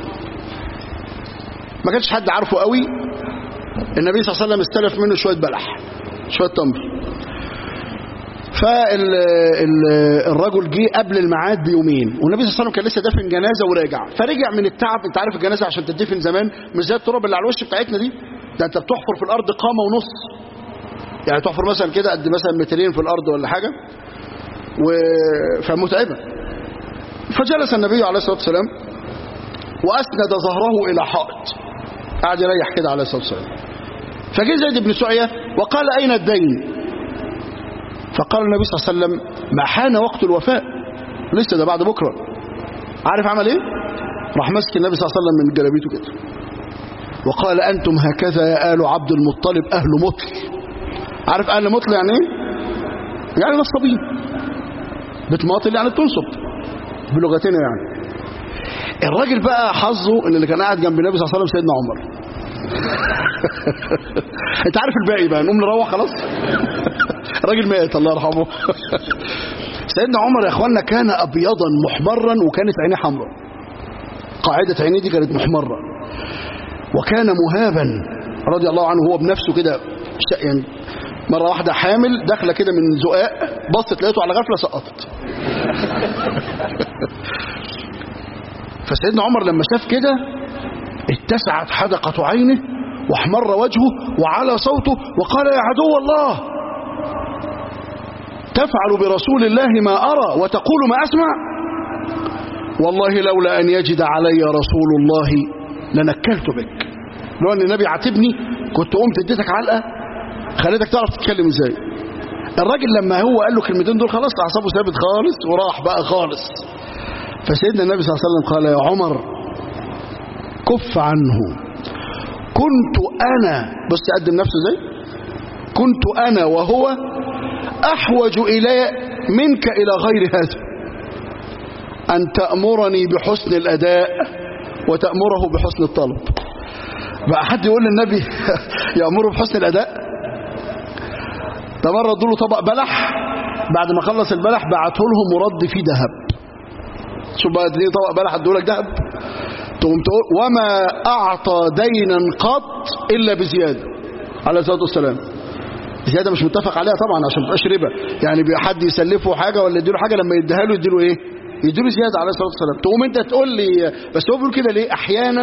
ما كانش حد عارفه قوي النبي صلى الله عليه وسلم استلف منه شويه بلح شويه تمر فالرجل جه قبل الميعاد بيومين والنبي صلى الله عليه وسلم كان لسه دافن جنازه وراجع فرجع من التعب انت عارف الجنازه عشان تدفن زمان مش زي التراب اللي على الوش بتاعتنا دي ده انت بتحفر في الارض قامه ونص يعني تحفر مثلا كده قد مثلا مترين في الارض ولا حاجه و... فمتعبه فجلس النبي عليه الصلاه والسلام واسند ظهره الى حائط قعد يريح كده عليه الصلاه والسلام فجه زيد بن سعيه وقال اين الدين فقال النبي صلى الله عليه وسلم ما حان وقت الوفاء لسه ده بعد بكرة عارف عمل ايه راح مسك النبي صلى الله عليه وسلم من جلابيته كده وقال أنتم هكذا يا آل عبد المطلب أهل مطل عارف أهل مطل يعني ايه يعني نصابين بتماطل يعني بتنصب بلغتنا يعني الراجل بقى حظه ان اللي كان قاعد جنب النبي صلى الله عليه وسلم سيدنا عمر انت عارف الباقي بقى نقوم نروح خلاص راجل مات الله يرحمه سيدنا عمر يا اخوانا كان ابيضا محمرا وكانت عينيه حمراء قاعده عينيه دي كانت محمره وكان مهابا رضي الله عنه هو بنفسه كده يعني مرة واحدة حامل داخلة كده من زقاق بصت لقيته على غفلة سقطت فسيدنا عمر لما شاف كده اتسعت حدقة عينه واحمر وجهه وعلى صوته وقال يا عدو الله تفعل برسول الله ما أرى وتقول ما أسمع والله لولا أن يجد علي رسول الله لنكلت بك لو أن النبي عاتبني كنت قمت اديتك علقة خليتك تعرف تتكلم ازاي الراجل لما هو قال له كلمتين دول خلاص اعصابه ثابت خالص وراح بقى خالص فسيدنا النبي صلى الله عليه وسلم قال يا عمر كف عنه كنت انا بص قدم نفسه ازاي كنت انا وهو احوج الي منك الى غير هذا ان تامرني بحسن الاداء وتامره بحسن الطلب بقى حد يقول للنبي يامره بحسن الاداء ده مره ادوا له طبق بلح بعد ما خلص البلح بعته لهم مرد فيه ذهب شوف بقى اديني طبق بلح ادوا لك ذهب تقوم تقول وما اعطى دينا قط الا بزياده عليه الصلاه والسلام زياده مش متفق عليها طبعا عشان ما تبقاش ربا يعني بيبقى حد يسلفه حاجه ولا يديله حاجه لما يديها له يديله ايه يديله زياده عليه الصلاه والسلام تقوم انت تقول لي بس هو بيقول كده ليه احيانا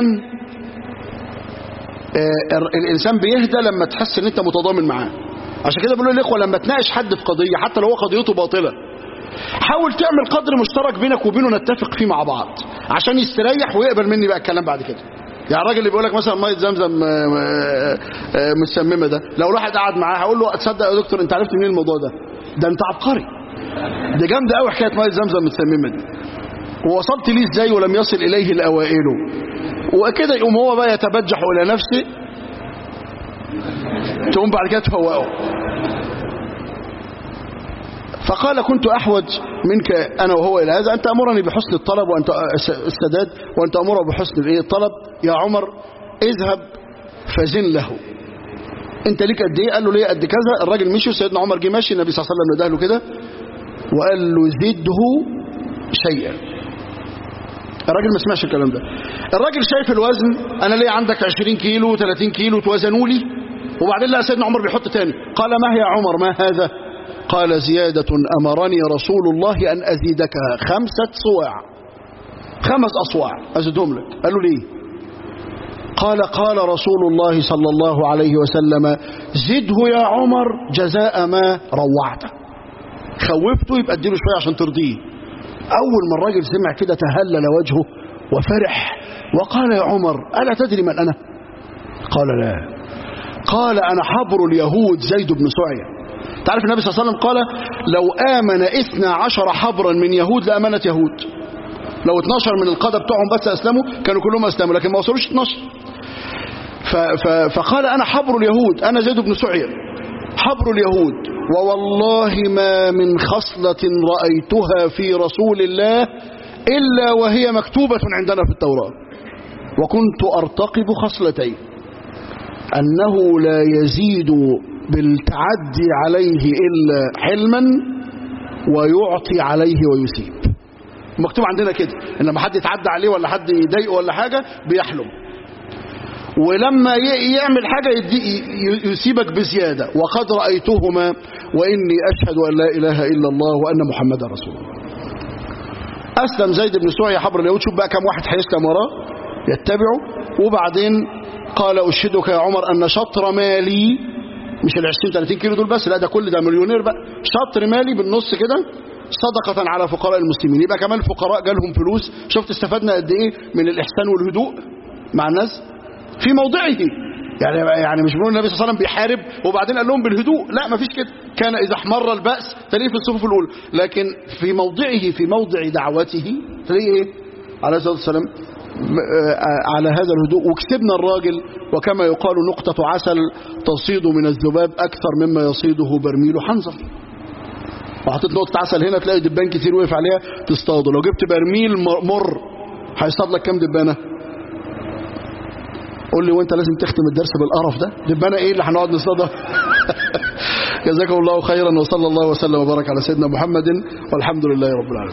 آه الانسان بيهدى لما تحس ان انت متضامن معاه عشان كده بيقولوا الاخوه لما تناقش حد في قضيه حتى لو هو قضيته باطله حاول تعمل قدر مشترك بينك وبينه نتفق فيه مع بعض عشان يستريح ويقبل مني بقى الكلام بعد كده يعني الراجل اللي بيقول لك مثلا ميه زمزم متسممه ده لو الواحد قعد معاه هقول له تصدق يا دكتور انت عرفت منين الموضوع ده ده انت عبقري ده جامده قوي حكايه ميه زمزم متسممه دي ووصلت ليه ازاي ولم يصل اليه الاوائل وكده يقوم هو بقى يتبجح الى نفسه تقوم بعد كده تفوقه فقال كنت أحوج منك أنا وهو إلى هذا أن تأمرني بحسن الطلب وأن السداد وأن تأمره بحسن الطلب يا عمر اذهب فزن له أنت ليك قد إيه قال له ليه قد كذا الراجل مشي وسيدنا عمر جه ماشي النبي صلى الله عليه وسلم نده له كده وقال له زده شيئا الراجل ما سمعش الكلام ده الراجل شايف الوزن أنا ليه عندك 20 كيلو 30 كيلو توزنوا لي وبعدين لقى سيدنا عمر بيحط تاني قال ما هي يا عمر ما هذا قال زيادة أمرني رسول الله أن أزيدكها خمسة صواع خمس أصواع أزدهم لك قال له ليه قال قال رسول الله صلى الله عليه وسلم زده يا عمر جزاء ما روعته خوفته يبقى اديله شوية عشان ترضيه أول ما الراجل سمع كده تهلل وجهه وفرح وقال يا عمر ألا تدري من أنا قال لا قال أنا حبر اليهود زيد بن سعية تعرف النبي صلى الله عليه وسلم قال لو آمن إثنى عشر حبرا من يهود لأمنت يهود لو 12 من القادة بتوعهم بس أسلموا كانوا كلهم أسلموا لكن ما وصلوش 12 ف ف فقال أنا حبر اليهود أنا زيد بن سعية حبر اليهود ووالله ما من خصلة رأيتها في رسول الله إلا وهي مكتوبة عندنا في التوراة وكنت أرتقب خصلتين أنه لا يزيد بالتعدي عليه إلا حلما ويعطي عليه ويسيب مكتوب عندنا كده إن لما حد يتعدى عليه ولا حد يضايقه ولا حاجة بيحلم ولما يعمل حاجة يسيبك بزيادة وقد رأيتهما وإني أشهد أن لا إله إلا الله وأن محمدا رسول الله أسلم زيد بن سعية حبر اليهود شوف بقى كم واحد هيسلم وراه يتبعه وبعدين قال أشهدك يا عمر أن شطر مالي مش ال 20 30 كيلو دول بس لا ده كل ده مليونير بقى شطر مالي بالنص كده صدقة على فقراء المسلمين يبقى كمان الفقراء جالهم فلوس شفت استفدنا قد ايه من الإحسان والهدوء مع الناس في موضعه يعني يعني مش بنقول النبي صلى الله عليه وسلم بيحارب وبعدين قال لهم بالهدوء لا ما فيش كده كان إذا احمر البأس تلاقيه في الصفوف الأولى لكن في موضعه في موضع دعوته تلاقيه ايه عليه الصلاة والسلام على هذا الهدوء وكسبنا الراجل وكما يقال نقطة عسل تصيد من الذباب أكثر مما يصيده برميل حنظل وحطيت نقطة عسل هنا تلاقي دبان كتير وقف عليها تصطاده لو جبت برميل مر هيصطاد لك كام دبانة قول لي وانت لازم تختم الدرس بالقرف ده دبانة ايه اللي هنقعد نصطادها جزاكم الله خيرا وصلى الله وسلم وبارك على سيدنا محمد والحمد لله رب العالمين